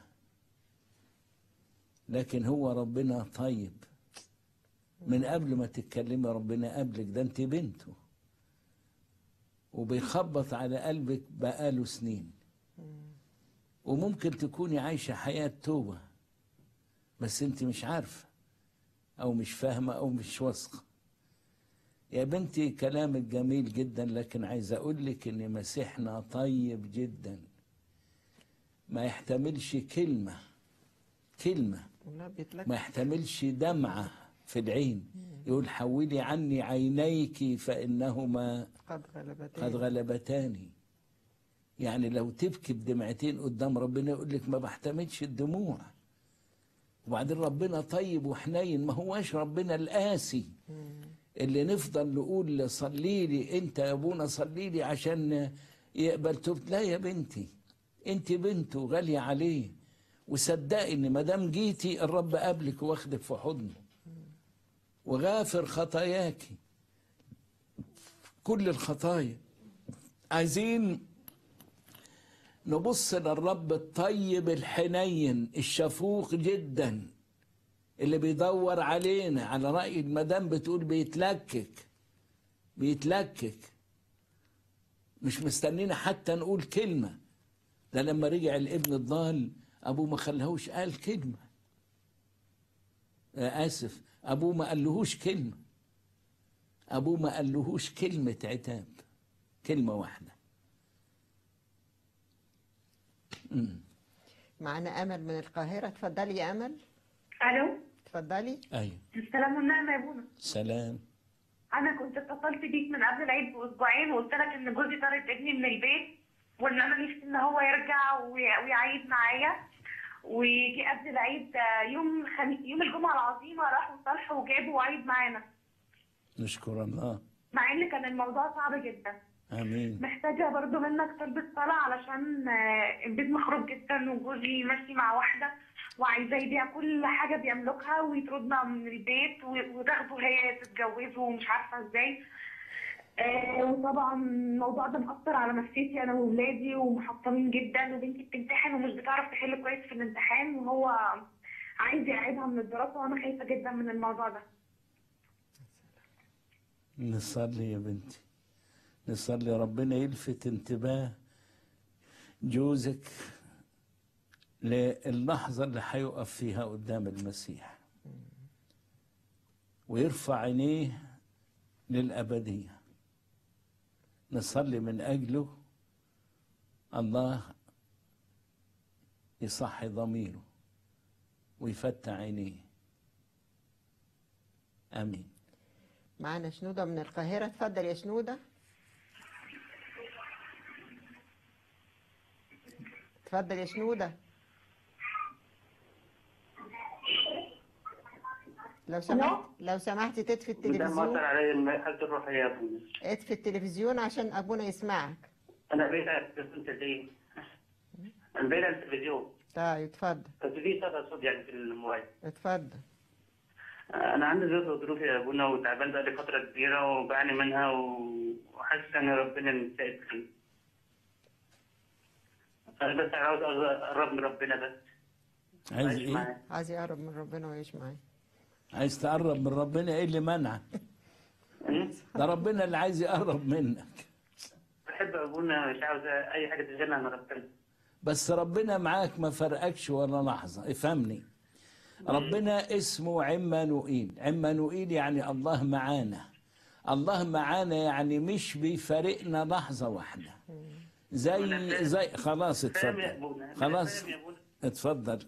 Speaker 2: لكن هو ربنا طيب من قبل ما تتكلمي ربنا قبلك ده انت بنته وبيخبط على قلبك بقاله سنين وممكن تكوني عايشة حياة توبة بس انت مش عارفة او مش فاهمة او مش واثقة يا بنتي كلامك جميل جدا لكن عايز اقول لك ان مسيحنا طيب جدا ما يحتملش كلمة كلمة
Speaker 1: لا بيتلك
Speaker 2: ما يحتملش دمعة في العين يقول حولي عني عينيك فإنهما
Speaker 1: قد غلبتني
Speaker 2: قد غلبتاني يعني لو تبكي بدمعتين قدام ربنا يقول لك ما بحتملش الدموع وبعدين ربنا طيب وحنين ما هواش ربنا القاسي اللي نفضل نقول صلي لي انت يا ابونا صلي لي عشان يقبل توبت لا يا بنتي انت بنته غاليه عليه وصدقي ان ما دام جيتي الرب قابلك واخدك في حضنه وغافر خطاياك كل الخطايا عايزين نبص للرب الطيب الحنين الشفوق جدا اللي بيدور علينا على رأي المدام بتقول بيتلكك بيتلكك مش مستنينا حتى نقول كلمة ده لما رجع الابن الضال أبوه ما خلاهوش قال كلمة آه، آسف أبوه ما قالهوش كلمة أبوه ما قالهوش كلمة عتاب كلمة واحدة مم.
Speaker 1: معانا امل من القاهره اتفضلي يا امل
Speaker 3: الو
Speaker 1: اتفضلي
Speaker 2: أيوة
Speaker 3: السلام والنعمه يا ابونا
Speaker 2: سلام
Speaker 3: انا كنت اتصلت بيك من قبل العيد باسبوعين وقلت لك ان جوزي طارد ابني من البيت وان انا نفسي ان هو يرجع وي- ويعيد معايا ويجي قبل العيد آه، يوم خميس يوم الجمعه العظيمه راحوا صالحوا وجابوا وعيد معانا
Speaker 2: نشكر الله
Speaker 3: مع ان كان الموضوع صعب جدا
Speaker 2: آمين
Speaker 3: محتاجة برضو منك طلب الصلاة علشان آه، البيت مخروب جدا وجوزي ماشي مع واحدة وعايزاه يبيع كل حاجة بيملكها ويطردنا من البيت و- وتاخده هي تتجوزه ومش عارفة ازاي آه، وطبعا الموضوع ده مأثر على نفسيتي انا وولادي ومحطمين جدا وبنتي بتمتحن ومش بتعرف تحل كويس في الامتحان وهو عايز يعيدها من الدراسة وانا خايفة جدا من الموضوع ده
Speaker 2: نصلي يا بنتي نصلي ربنا يلفت انتباه جوزك للحظة اللي هيقف فيها قدام المسيح ويرفع عينيه للأبدية نصلي من أجله الله يصحي ضميره ويفتح عينيه آمين
Speaker 1: معانا شنوده من القاهره اتفضل يا شنوده اتفضل يا شنوده لو سمحت لو سمحتي تطفي
Speaker 4: ده مأثر
Speaker 1: التلفزيون
Speaker 4: علي حالتي الروحية يا ابني
Speaker 1: اطفي التلفزيون عشان ابونا يسمعك
Speaker 4: أنا بعيد عن التلفزيون تدريب أنا بعيد عن التلفزيون
Speaker 1: طيب اتفضل
Speaker 4: بس في صدى صوت يعني في الموبايل
Speaker 1: اتفضل
Speaker 4: أنا عندي ظروف ظروف يا أبونا وتعبان بقالي فترة كبيرة وبعاني منها و- وحاسس إن ربنا مستعد فيه. أنا بس عاوز أقرب من ربنا بس
Speaker 2: عايز
Speaker 4: عايش
Speaker 2: ايه؟
Speaker 4: معاه.
Speaker 1: عايز يقرب من ربنا ويعيش معاه
Speaker 2: عايز تقرب من ربنا ايه اللي منعك؟
Speaker 4: أمم؟
Speaker 2: ده ربنا اللي عايز يقرب منك
Speaker 4: بحب أبونا مش عاوز أي حاجة تشغلني عن ربنا
Speaker 2: بس ربنا معاك ما فرقكش ولا لحظة افهمني ربنا اسمه عمانوئيل عمانوئيل يعني الله معانا الله معانا يعني مش بيفارقنا لحظة واحدة زي زي خلاص
Speaker 4: فاهم يا
Speaker 2: اتفضل
Speaker 4: ابونا أنا
Speaker 2: خلاص
Speaker 4: فاهم يا ابونا
Speaker 2: اتفضل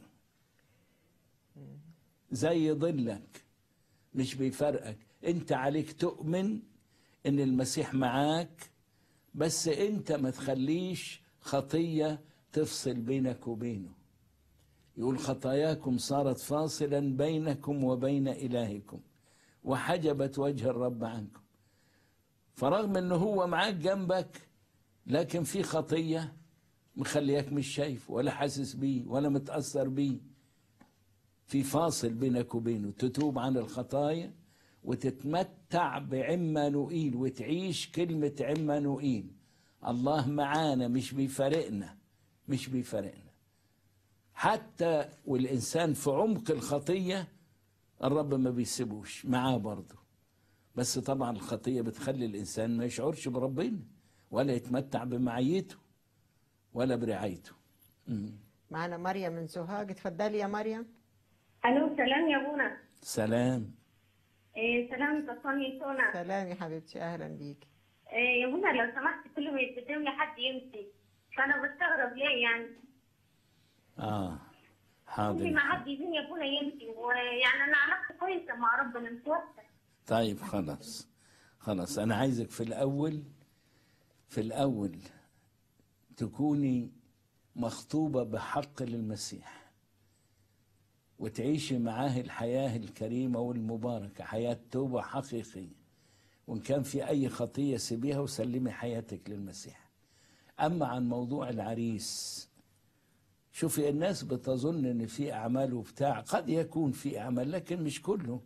Speaker 2: زي ظلك مش بيفرقك انت عليك تؤمن ان المسيح معاك بس انت ما تخليش خطية تفصل بينك وبينه يقول خطاياكم صارت فاصلا بينكم وبين إلهكم وحجبت وجه الرب عنكم فرغم انه هو معاك جنبك لكن في خطية مخليك مش شايف ولا حاسس بيه ولا متأثر بيه في فاصل بينك وبينه تتوب عن الخطايا وتتمتع بعمانوئيل وتعيش كلمة عمانوئيل الله معانا مش بيفارقنا مش بيفارقنا حتى والإنسان في عمق الخطية الرب ما بيسيبوش معاه برضه بس طبعا الخطية بتخلي الإنسان ما يشعرش بربنا ولا يتمتع بمعيته ولا برعايته مم.
Speaker 1: معانا مريم من سوهاج اتفضلي يا مريم
Speaker 8: الو سلام يا بونا
Speaker 2: سلام
Speaker 8: إيه سلام تصوني سونا
Speaker 1: سلام يا حبيبتي اهلا بيكي
Speaker 8: إيه يا بونا لو سمحت كل ما يتقدم لي حد يمشي فانا بستغرب ليه يعني
Speaker 2: آه
Speaker 8: كل
Speaker 2: حاضر
Speaker 8: ما حد يجيني يا بونا يمشي ويعني انا علاقتي كويسه مع ربنا مش وحشه
Speaker 2: طيب خلاص خلاص أنا عايزك في الأول في الأول تكوني مخطوبة بحق للمسيح وتعيشي معاه الحياة الكريمة والمباركة حياة توبة حقيقية وإن كان في أي خطية سيبيها وسلمي حياتك للمسيح أما عن موضوع العريس شوفي الناس بتظن ان في اعمال وبتاع قد يكون في اعمال لكن مش كله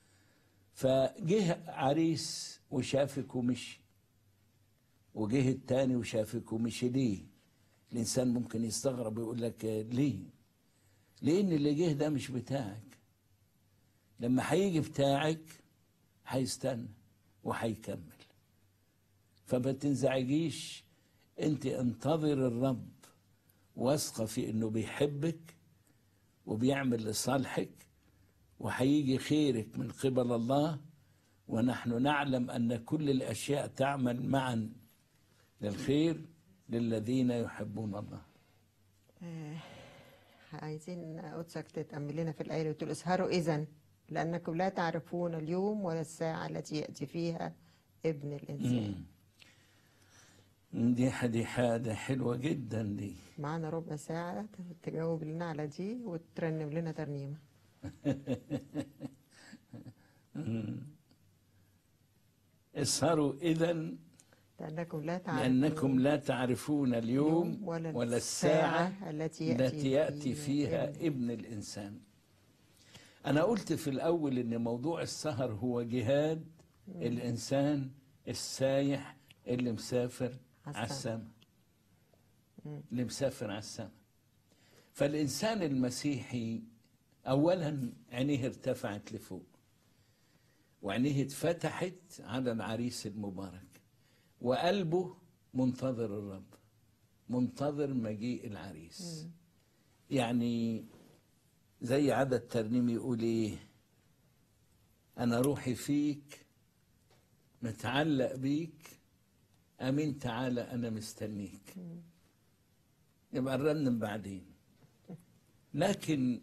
Speaker 2: فجه عريس وشافك ومشي وجه التاني وشافك ومشي ليه الانسان ممكن يستغرب ويقول لك آه، ليه لان اللي جه ده مش بتاعك لما هيجي بتاعك هيستنى وهيكمل فما تنزعجيش انت انتظر الرب واثقه في انه بيحبك وبيعمل لصالحك وهيجي خيرك من قبل الله ونحن نعلم ان كل الاشياء تعمل معا للخير للذين يحبون الله
Speaker 1: آه، عايزين قدسك تتأمل لنا في الآية اللي بتقول اسهروا إذا لأنكم لا تعرفون اليوم ولا الساعة التي يأتي فيها ابن الإنسان
Speaker 2: مم. دي دي حاجة حلوة جدا دي
Speaker 1: معانا ربع ساعة تجاوب لنا على دي وترنم لنا ترنيمة
Speaker 2: اسهروا إذا
Speaker 1: لأنكم لا تعرفون
Speaker 2: لأنكم لا تعرفون اليوم
Speaker 1: ولا,
Speaker 2: ولا الساعة
Speaker 1: التي يأتي,
Speaker 2: التي يأتي فيها
Speaker 1: ابن
Speaker 2: ابن الإنسان أنا قلت في الأول إن موضوع السهر هو جهاد الإنسان السايح اللي مسافر
Speaker 1: على
Speaker 2: على
Speaker 1: السما.
Speaker 2: السماء اللي مسافر على السماء فالإنسان المسيحي أولا عينيه ارتفعت لفوق وعينيه اتفتحت على العريس المبارك وقلبه منتظر الرب منتظر مجيء العريس يعني زي عدد ترنيم يقول ايه انا روحي فيك متعلق بيك امين تعالى انا مستنيك يبقى نرنم بعدين لكن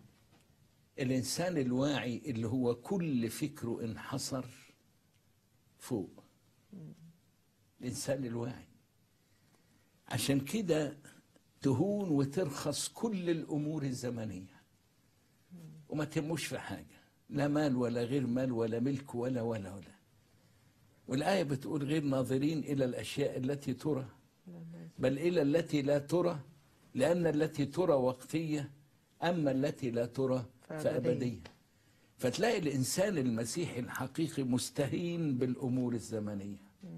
Speaker 2: الانسان الواعي اللي هو كل فكره انحصر فوق الانسان الواعي عشان كده تهون وترخص كل الامور الزمنيه وما تهموش في حاجه لا مال ولا غير مال ولا ملك ولا ولا ولا والايه بتقول غير ناظرين الى الاشياء التي ترى بل الى التي لا ترى لان التي ترى وقتيه اما التي لا ترى
Speaker 1: فأبدية.
Speaker 2: فابديه فتلاقي الانسان المسيحي الحقيقي مستهين بالامور الزمنيه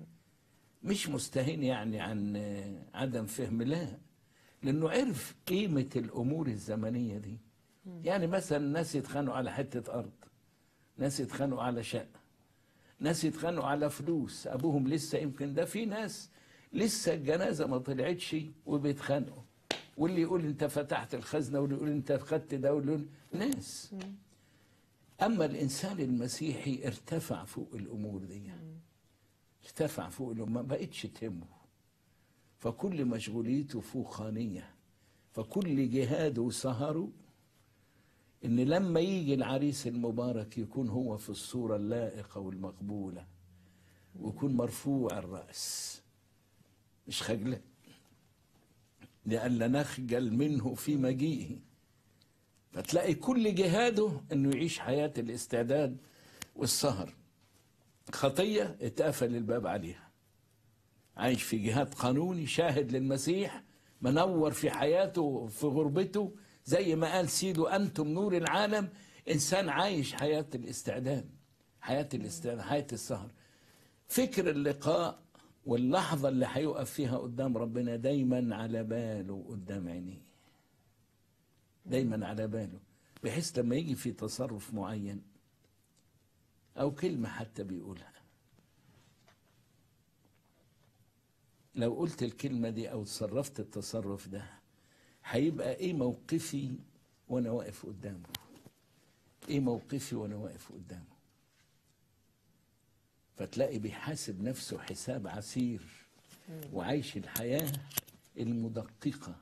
Speaker 2: مش مستهين يعني عن عدم فهم لا لانه عرف قيمه الامور الزمنيه دي يعني مثلا ناس يتخانقوا على حته ارض ناس يتخانقوا على شقه ناس يتخانقوا على فلوس ابوهم لسه يمكن ده في ناس لسه الجنازه ما طلعتش وبيتخانقوا واللي يقول انت فتحت الخزنه واللي يقول انت خدت ده واللي يقول ناس أما الإنسان المسيحي ارتفع فوق الأمور دي ارتفع فوق الأمور ما بقتش تهمه فكل مشغوليته فوقانية فكل جهاده وسهره إن لما يجي العريس المبارك يكون هو في الصورة اللائقة والمقبولة ويكون مرفوع الرأس مش خجلان لئلا نخجل منه في مجيئه فتلاقي كل جهاده انه يعيش حياة الاستعداد والسهر خطية اتقفل الباب عليها عايش في جهاد قانوني شاهد للمسيح منور في حياته في غربته زي ما قال سيده أنتم نور العالم إنسان عايش حياة الاستعداد حياة الاستعداد حياة السهر فكر اللقاء واللحظة اللي هيقف فيها قدام ربنا دايما على باله قدام عينيه دايما على باله بحيث لما يجي في تصرف معين أو كلمة حتى بيقولها لو قلت الكلمة دي أو تصرفت التصرف ده هيبقى إيه موقفي وأنا واقف قدامه إيه موقفي وأنا واقف قدامه فتلاقي بيحاسب نفسه حساب عسير وعايش الحياة المدققة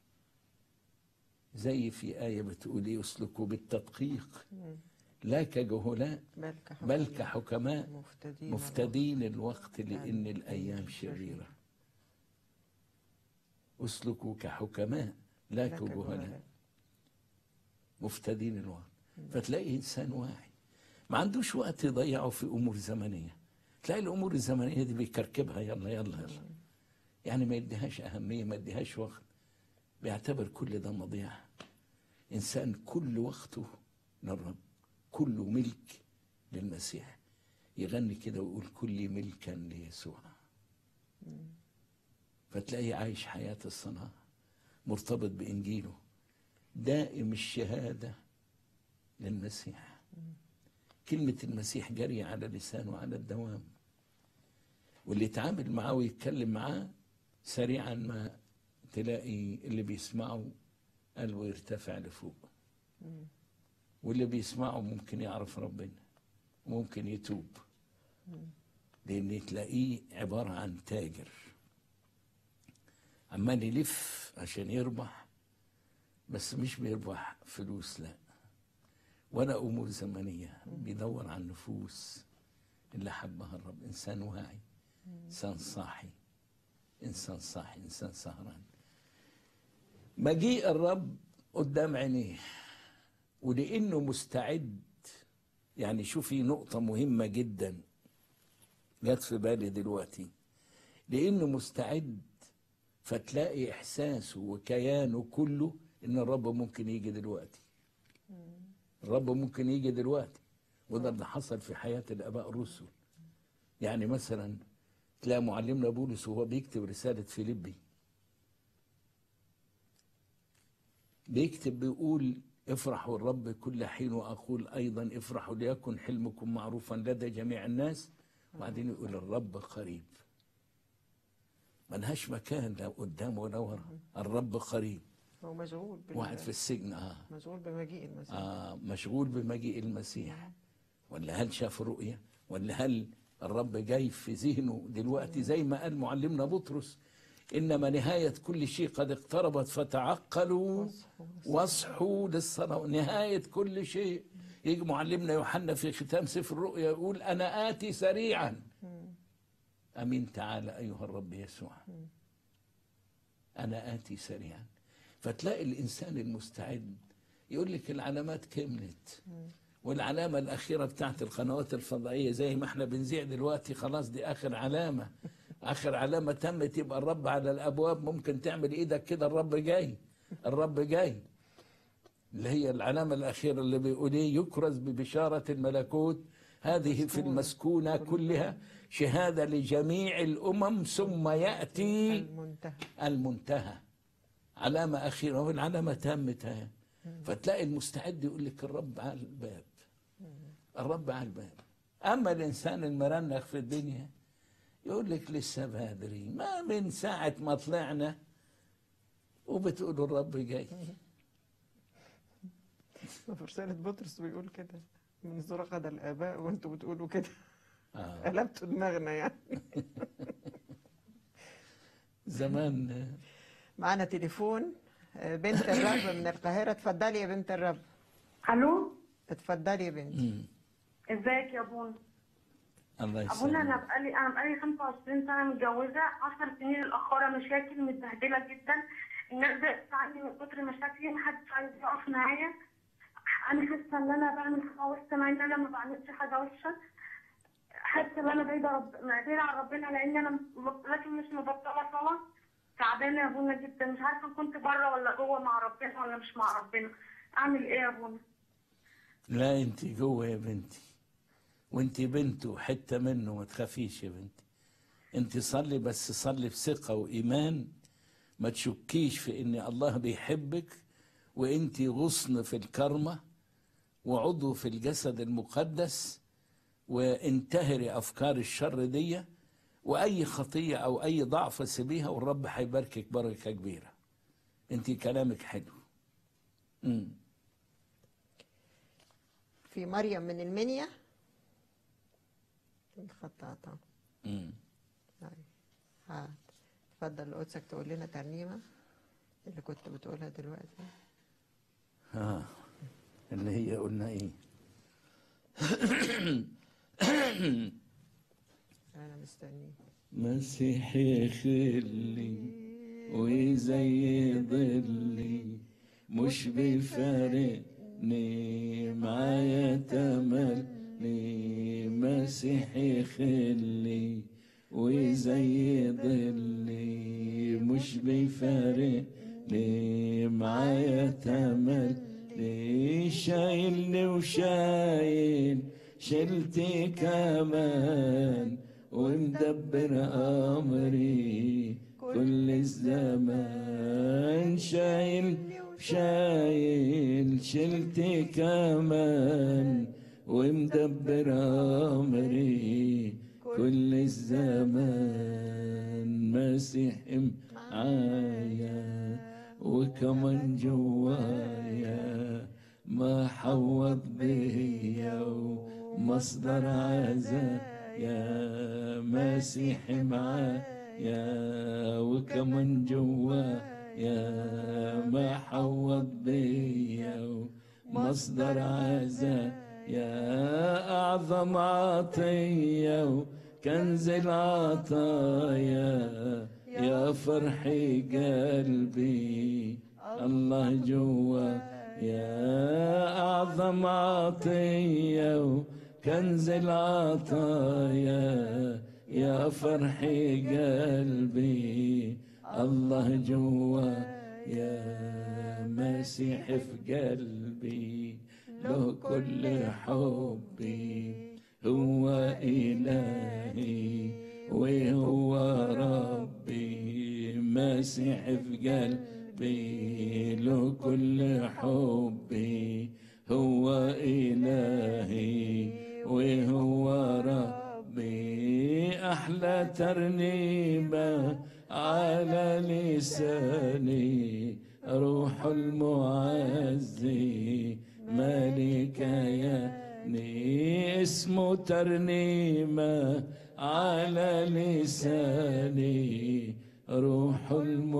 Speaker 2: زي في آية بتقول إيه اسلكوا بالتدقيق لا كجهلاء
Speaker 1: بل
Speaker 2: بل كحكماء
Speaker 1: مفتدين
Speaker 2: مفتدين الوقت لأن الأيام شريرة اسلكوا كحكماء لا
Speaker 1: لا
Speaker 2: كجهلاء
Speaker 1: كجهلاء.
Speaker 2: مفتدين الوقت فتلاقي إنسان واعي ما عندوش وقت يضيعه في أمور زمنية تلاقي الأمور الزمنية دي بيكركبها يلا يلا يلا يعني ما يديهاش أهمية ما يديهاش وقت بيعتبر كل ده مضيع إنسان كل وقته للرب كله ملك للمسيح يغني كده ويقول كل ملكا ليسوع فتلاقيه عايش حياة الصلاة مرتبط بإنجيله دائم الشهادة للمسيح كلمة المسيح جارية على لسانه على الدوام واللي يتعامل معاه ويتكلم معاه سريعا ما تلاقي اللي بيسمعه قلبه يرتفع لفوق واللي بيسمعه ممكن يعرف ربنا ممكن يتوب لان تلاقيه عبارة عن تاجر عمال يلف عشان يربح بس مش بيربح فلوس لا ولا امور زمنيه بيدور على النفوس اللي حبها الرب انسان واعي انسان صاحي انسان صاحي انسان سهران مجيء الرب قدام عينيه ولانه مستعد يعني شوفي نقطه مهمه جدا جت في بالي دلوقتي لانه مستعد فتلاقي احساسه وكيانه كله ان الرب ممكن يجي دلوقتي الرب ممكن يجي دلوقتي وده اللي حصل في حياة الآباء الرسل يعني مثلا تلاقي معلمنا بولس وهو بيكتب رسالة فيليبي بيكتب بيقول افرحوا الرب كل حين وأقول أيضا افرحوا ليكن حلمكم معروفا لدى جميع الناس وبعدين يقول الرب قريب ملهاش مكان لا قدام ولا ورا الرب قريب
Speaker 1: هو مشغول بال...
Speaker 2: واحد في السجن اه
Speaker 1: مشغول بمجيء المسيح
Speaker 2: آه مشغول بمجيء المسيح ولا هل شاف رؤية ولا هل الرب جاي في ذهنه دلوقتي زي ما قال معلمنا بطرس إنما نهاية كل شيء قد اقتربت فتعقلوا واصحوا للصلاة نهاية كل شيء يجي معلمنا يوحنا في ختام سفر الرؤيا يقول أنا آتي سريعا أمين تعالى أيها الرب يسوع أنا آتي سريعا فتلاقي الإنسان المستعد يقول لك العلامات كملت والعلامة الأخيرة بتاعت القنوات الفضائية زي ما احنا بنذيع دلوقتي خلاص دي آخر علامة آخر علامة تمت يبقى الرب على الأبواب ممكن تعمل إيدك كده الرب جاي الرب جاي اللي هي العلامة الأخيرة اللي بيقول إيه يكرز ببشارة الملكوت هذه في المسكونة كلها شهادة لجميع الأمم ثم يأتي
Speaker 1: المنتهى
Speaker 2: المنتهى علامة أخيرة والعلامة تامت اهي فتلاقي المستعد يقول لك الرب على الباب الرب على الباب أما الإنسان المرنخ في الدنيا يقول لك لسه بدري ما من ساعة ما طلعنا وبتقول الرب جاي
Speaker 1: في رسالة بطرس بيقول كده منذ رقد الآباء وانتوا بتقولوا كده
Speaker 2: آه.
Speaker 1: قلبتوا دماغنا يعني
Speaker 2: زمان آه،
Speaker 1: معانا تليفون آه، بنت الرب من القاهرة اتفضلي يا بنت الرب
Speaker 3: الو
Speaker 1: اتفضلي يا بنتي
Speaker 2: مم.
Speaker 3: ازيك يا ابونا
Speaker 2: الله
Speaker 3: ابونا انا
Speaker 2: يسلمك
Speaker 3: بقالي انا بقالي 25 سنه متجوزه 10 سنين الاخيره مشاكل متبهدله جدا الناس بقت عني من كتر مشاكلي محدش عايز يقف معايا انا حاسه ان انا بعمل حاجه وحشه مع ان انا ما بعملش حاجه وحشه حاسه ان انا بعيده رب... بعيده عن ربنا لان انا م- لكن مش مبطله صلاه تعبانه يا ابونا جدا مش عارفه إن كنت بره ولا جوه مع ربنا ولا مش مع ربنا اعمل ايه يا ابونا
Speaker 2: لا انت جوه يا بنتي وانت بنت وحته منه ما تخافيش يا بنتي انت صلي بس صلي بثقه وايمان ما تشكيش في ان الله بيحبك وانت غصن في الكرمه وعضو في الجسد المقدس وانتهري افكار الشر دي واي خطيه او اي ضعف سيبيها والرب هيباركك بركه كبيره انت كلامك حلو امم
Speaker 1: في مريم من المنيا الخط قطع
Speaker 2: امم
Speaker 1: طيب ها اتفضل قدسك تقول لنا ترنيمة اللي كنت بتقولها دلوقتي
Speaker 2: ها اللي هي قلنا ايه
Speaker 1: أنا مستنيه
Speaker 2: مسيحي خلي وزي ظلي مش بيفارقني معايا تملي مسيحي خلي وزي ظلي مش بيفارقني معايا تملي شايلني وشايل شلتي كمان ومدبر أمري كل الزمان شايل شايل شلتي كمان ومدبر أمري كل الزمان مسيح معايا وكمان جوايا ما حوض بيا ومصدر عزايا مسيح معايا وكمان جوايا ما حوض بيا ومصدر عزايا أعظم عطية وكنز العطايا يا فرحي قلبي الله جوا يا أعظم عطية وكنز العطايا يا فرحي قلبي الله جوا يا مسيح في قلبي له كل حبي هو إلهي وهو ربي مسيح في قلبي له كل حبي هو إلهي وهو ربي أحلى ترنيمة على لساني روح المعزي مالك ياني اسمه ترنيمة على لساني روح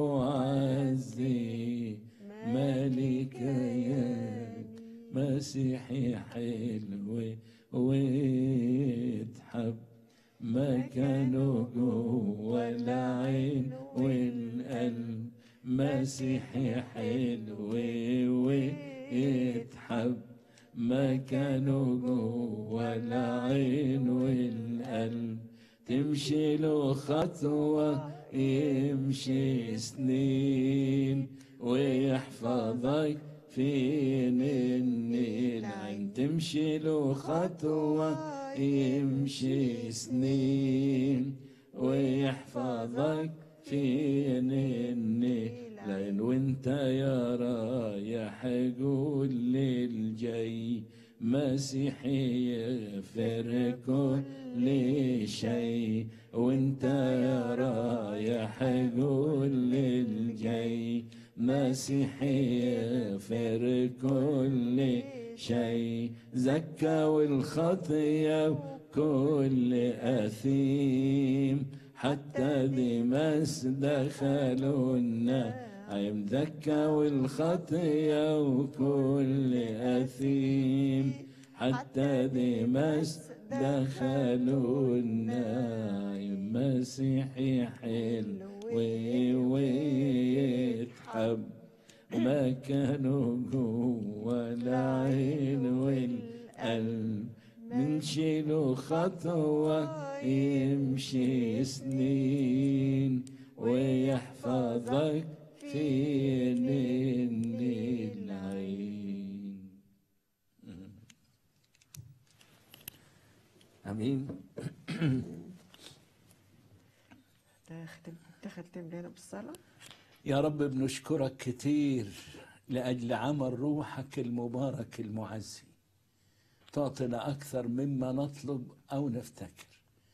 Speaker 2: المعزي مالك ياني مسيحي حلو ويتحب مكانه جوه العين والقلب مسيحي حلو ويتحب مكانه جوه العين والقلب تمشي له خطوة يمشي سنين ويحفظك فين العين تمشي له خطوة يمشي سنين ويحفظك فين العين وانت يا رايح قول للجاي مسيحي يغفر كل شيء وانت يا رايح قول للجاي مسيحي يغفر كل شيء زكى والخطية وكل أثيم حتى دمس دخلوا النعيم زكى والخطية وكل أثيم حتى دمس دخلوا النعيم مسيحي حلو ويتحب ما كانوا جوا العين والقلب منشيله خطوة يمشي سنين ويحفظك في نين العين امين
Speaker 1: تختم تختم لنا بالصلاة
Speaker 2: يا رب بنشكرك كتير لأجل عمل روحك المبارك المعزي تعطينا أكثر مما نطلب أو نفتكر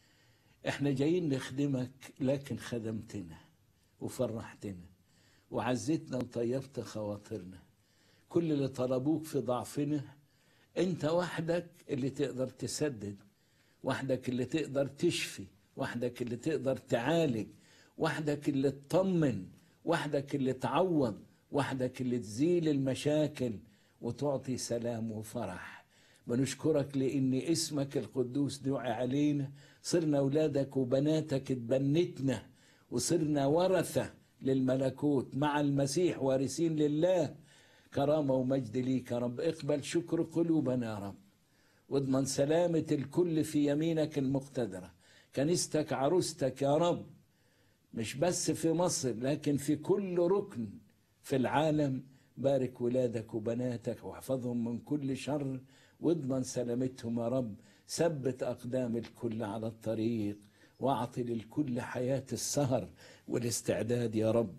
Speaker 2: احنا جايين نخدمك لكن خدمتنا وفرحتنا وعزتنا وطيبت خواطرنا كل اللي طلبوك في ضعفنا انت وحدك اللي تقدر تسدد وحدك اللي تقدر تشفي وحدك اللي تقدر تعالج وحدك اللي تطمن وحدك اللي تعوض وحدك اللي تزيل المشاكل وتعطي سلام وفرح بنشكرك لان اسمك القدوس دعي علينا صرنا اولادك وبناتك اتبنتنا وصرنا ورثه للملكوت مع المسيح وارثين لله كرامه ومجد ليك يا رب اقبل شكر قلوبنا يا رب واضمن سلامة الكل في يمينك المقتدرة كنيستك عروستك يا رب مش بس في مصر لكن في كل ركن في العالم بارك ولادك وبناتك واحفظهم من كل شر واضمن سلامتهم يا رب ثبت أقدام الكل على الطريق واعطي للكل حياة السهر والاستعداد يا رب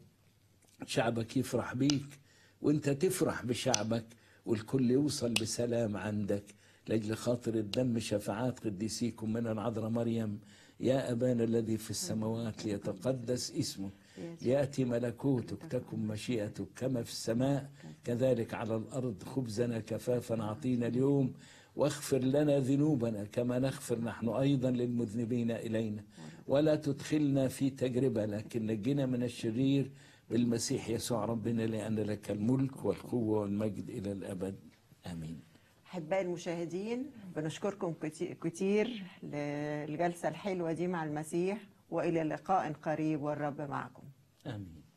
Speaker 2: شعبك يفرح بيك وانت تفرح بشعبك والكل يوصل بسلام عندك لأجل خاطر الدم شفاعات قديسيكم من العذراء مريم يا أبانا الذي في السماوات ليتقدس اسمك ليأتي ملكوتك تكن مشيئتك كما في السماء كذلك على الأرض خبزنا كفافا أعطينا اليوم واغفر لنا ذنوبنا كما نغفر نحن أيضا للمذنبين إلينا ولا تدخلنا في تجربة لكن نجنا من الشرير بالمسيح يسوع ربنا لأن لك الملك والقوة والمجد إلى الأبد آمين
Speaker 1: أحبائي المشاهدين بنشكركم كتي- كتير للجلسة الحلوة دي مع المسيح وإلى لقاء قريب والرب معكم
Speaker 2: آمين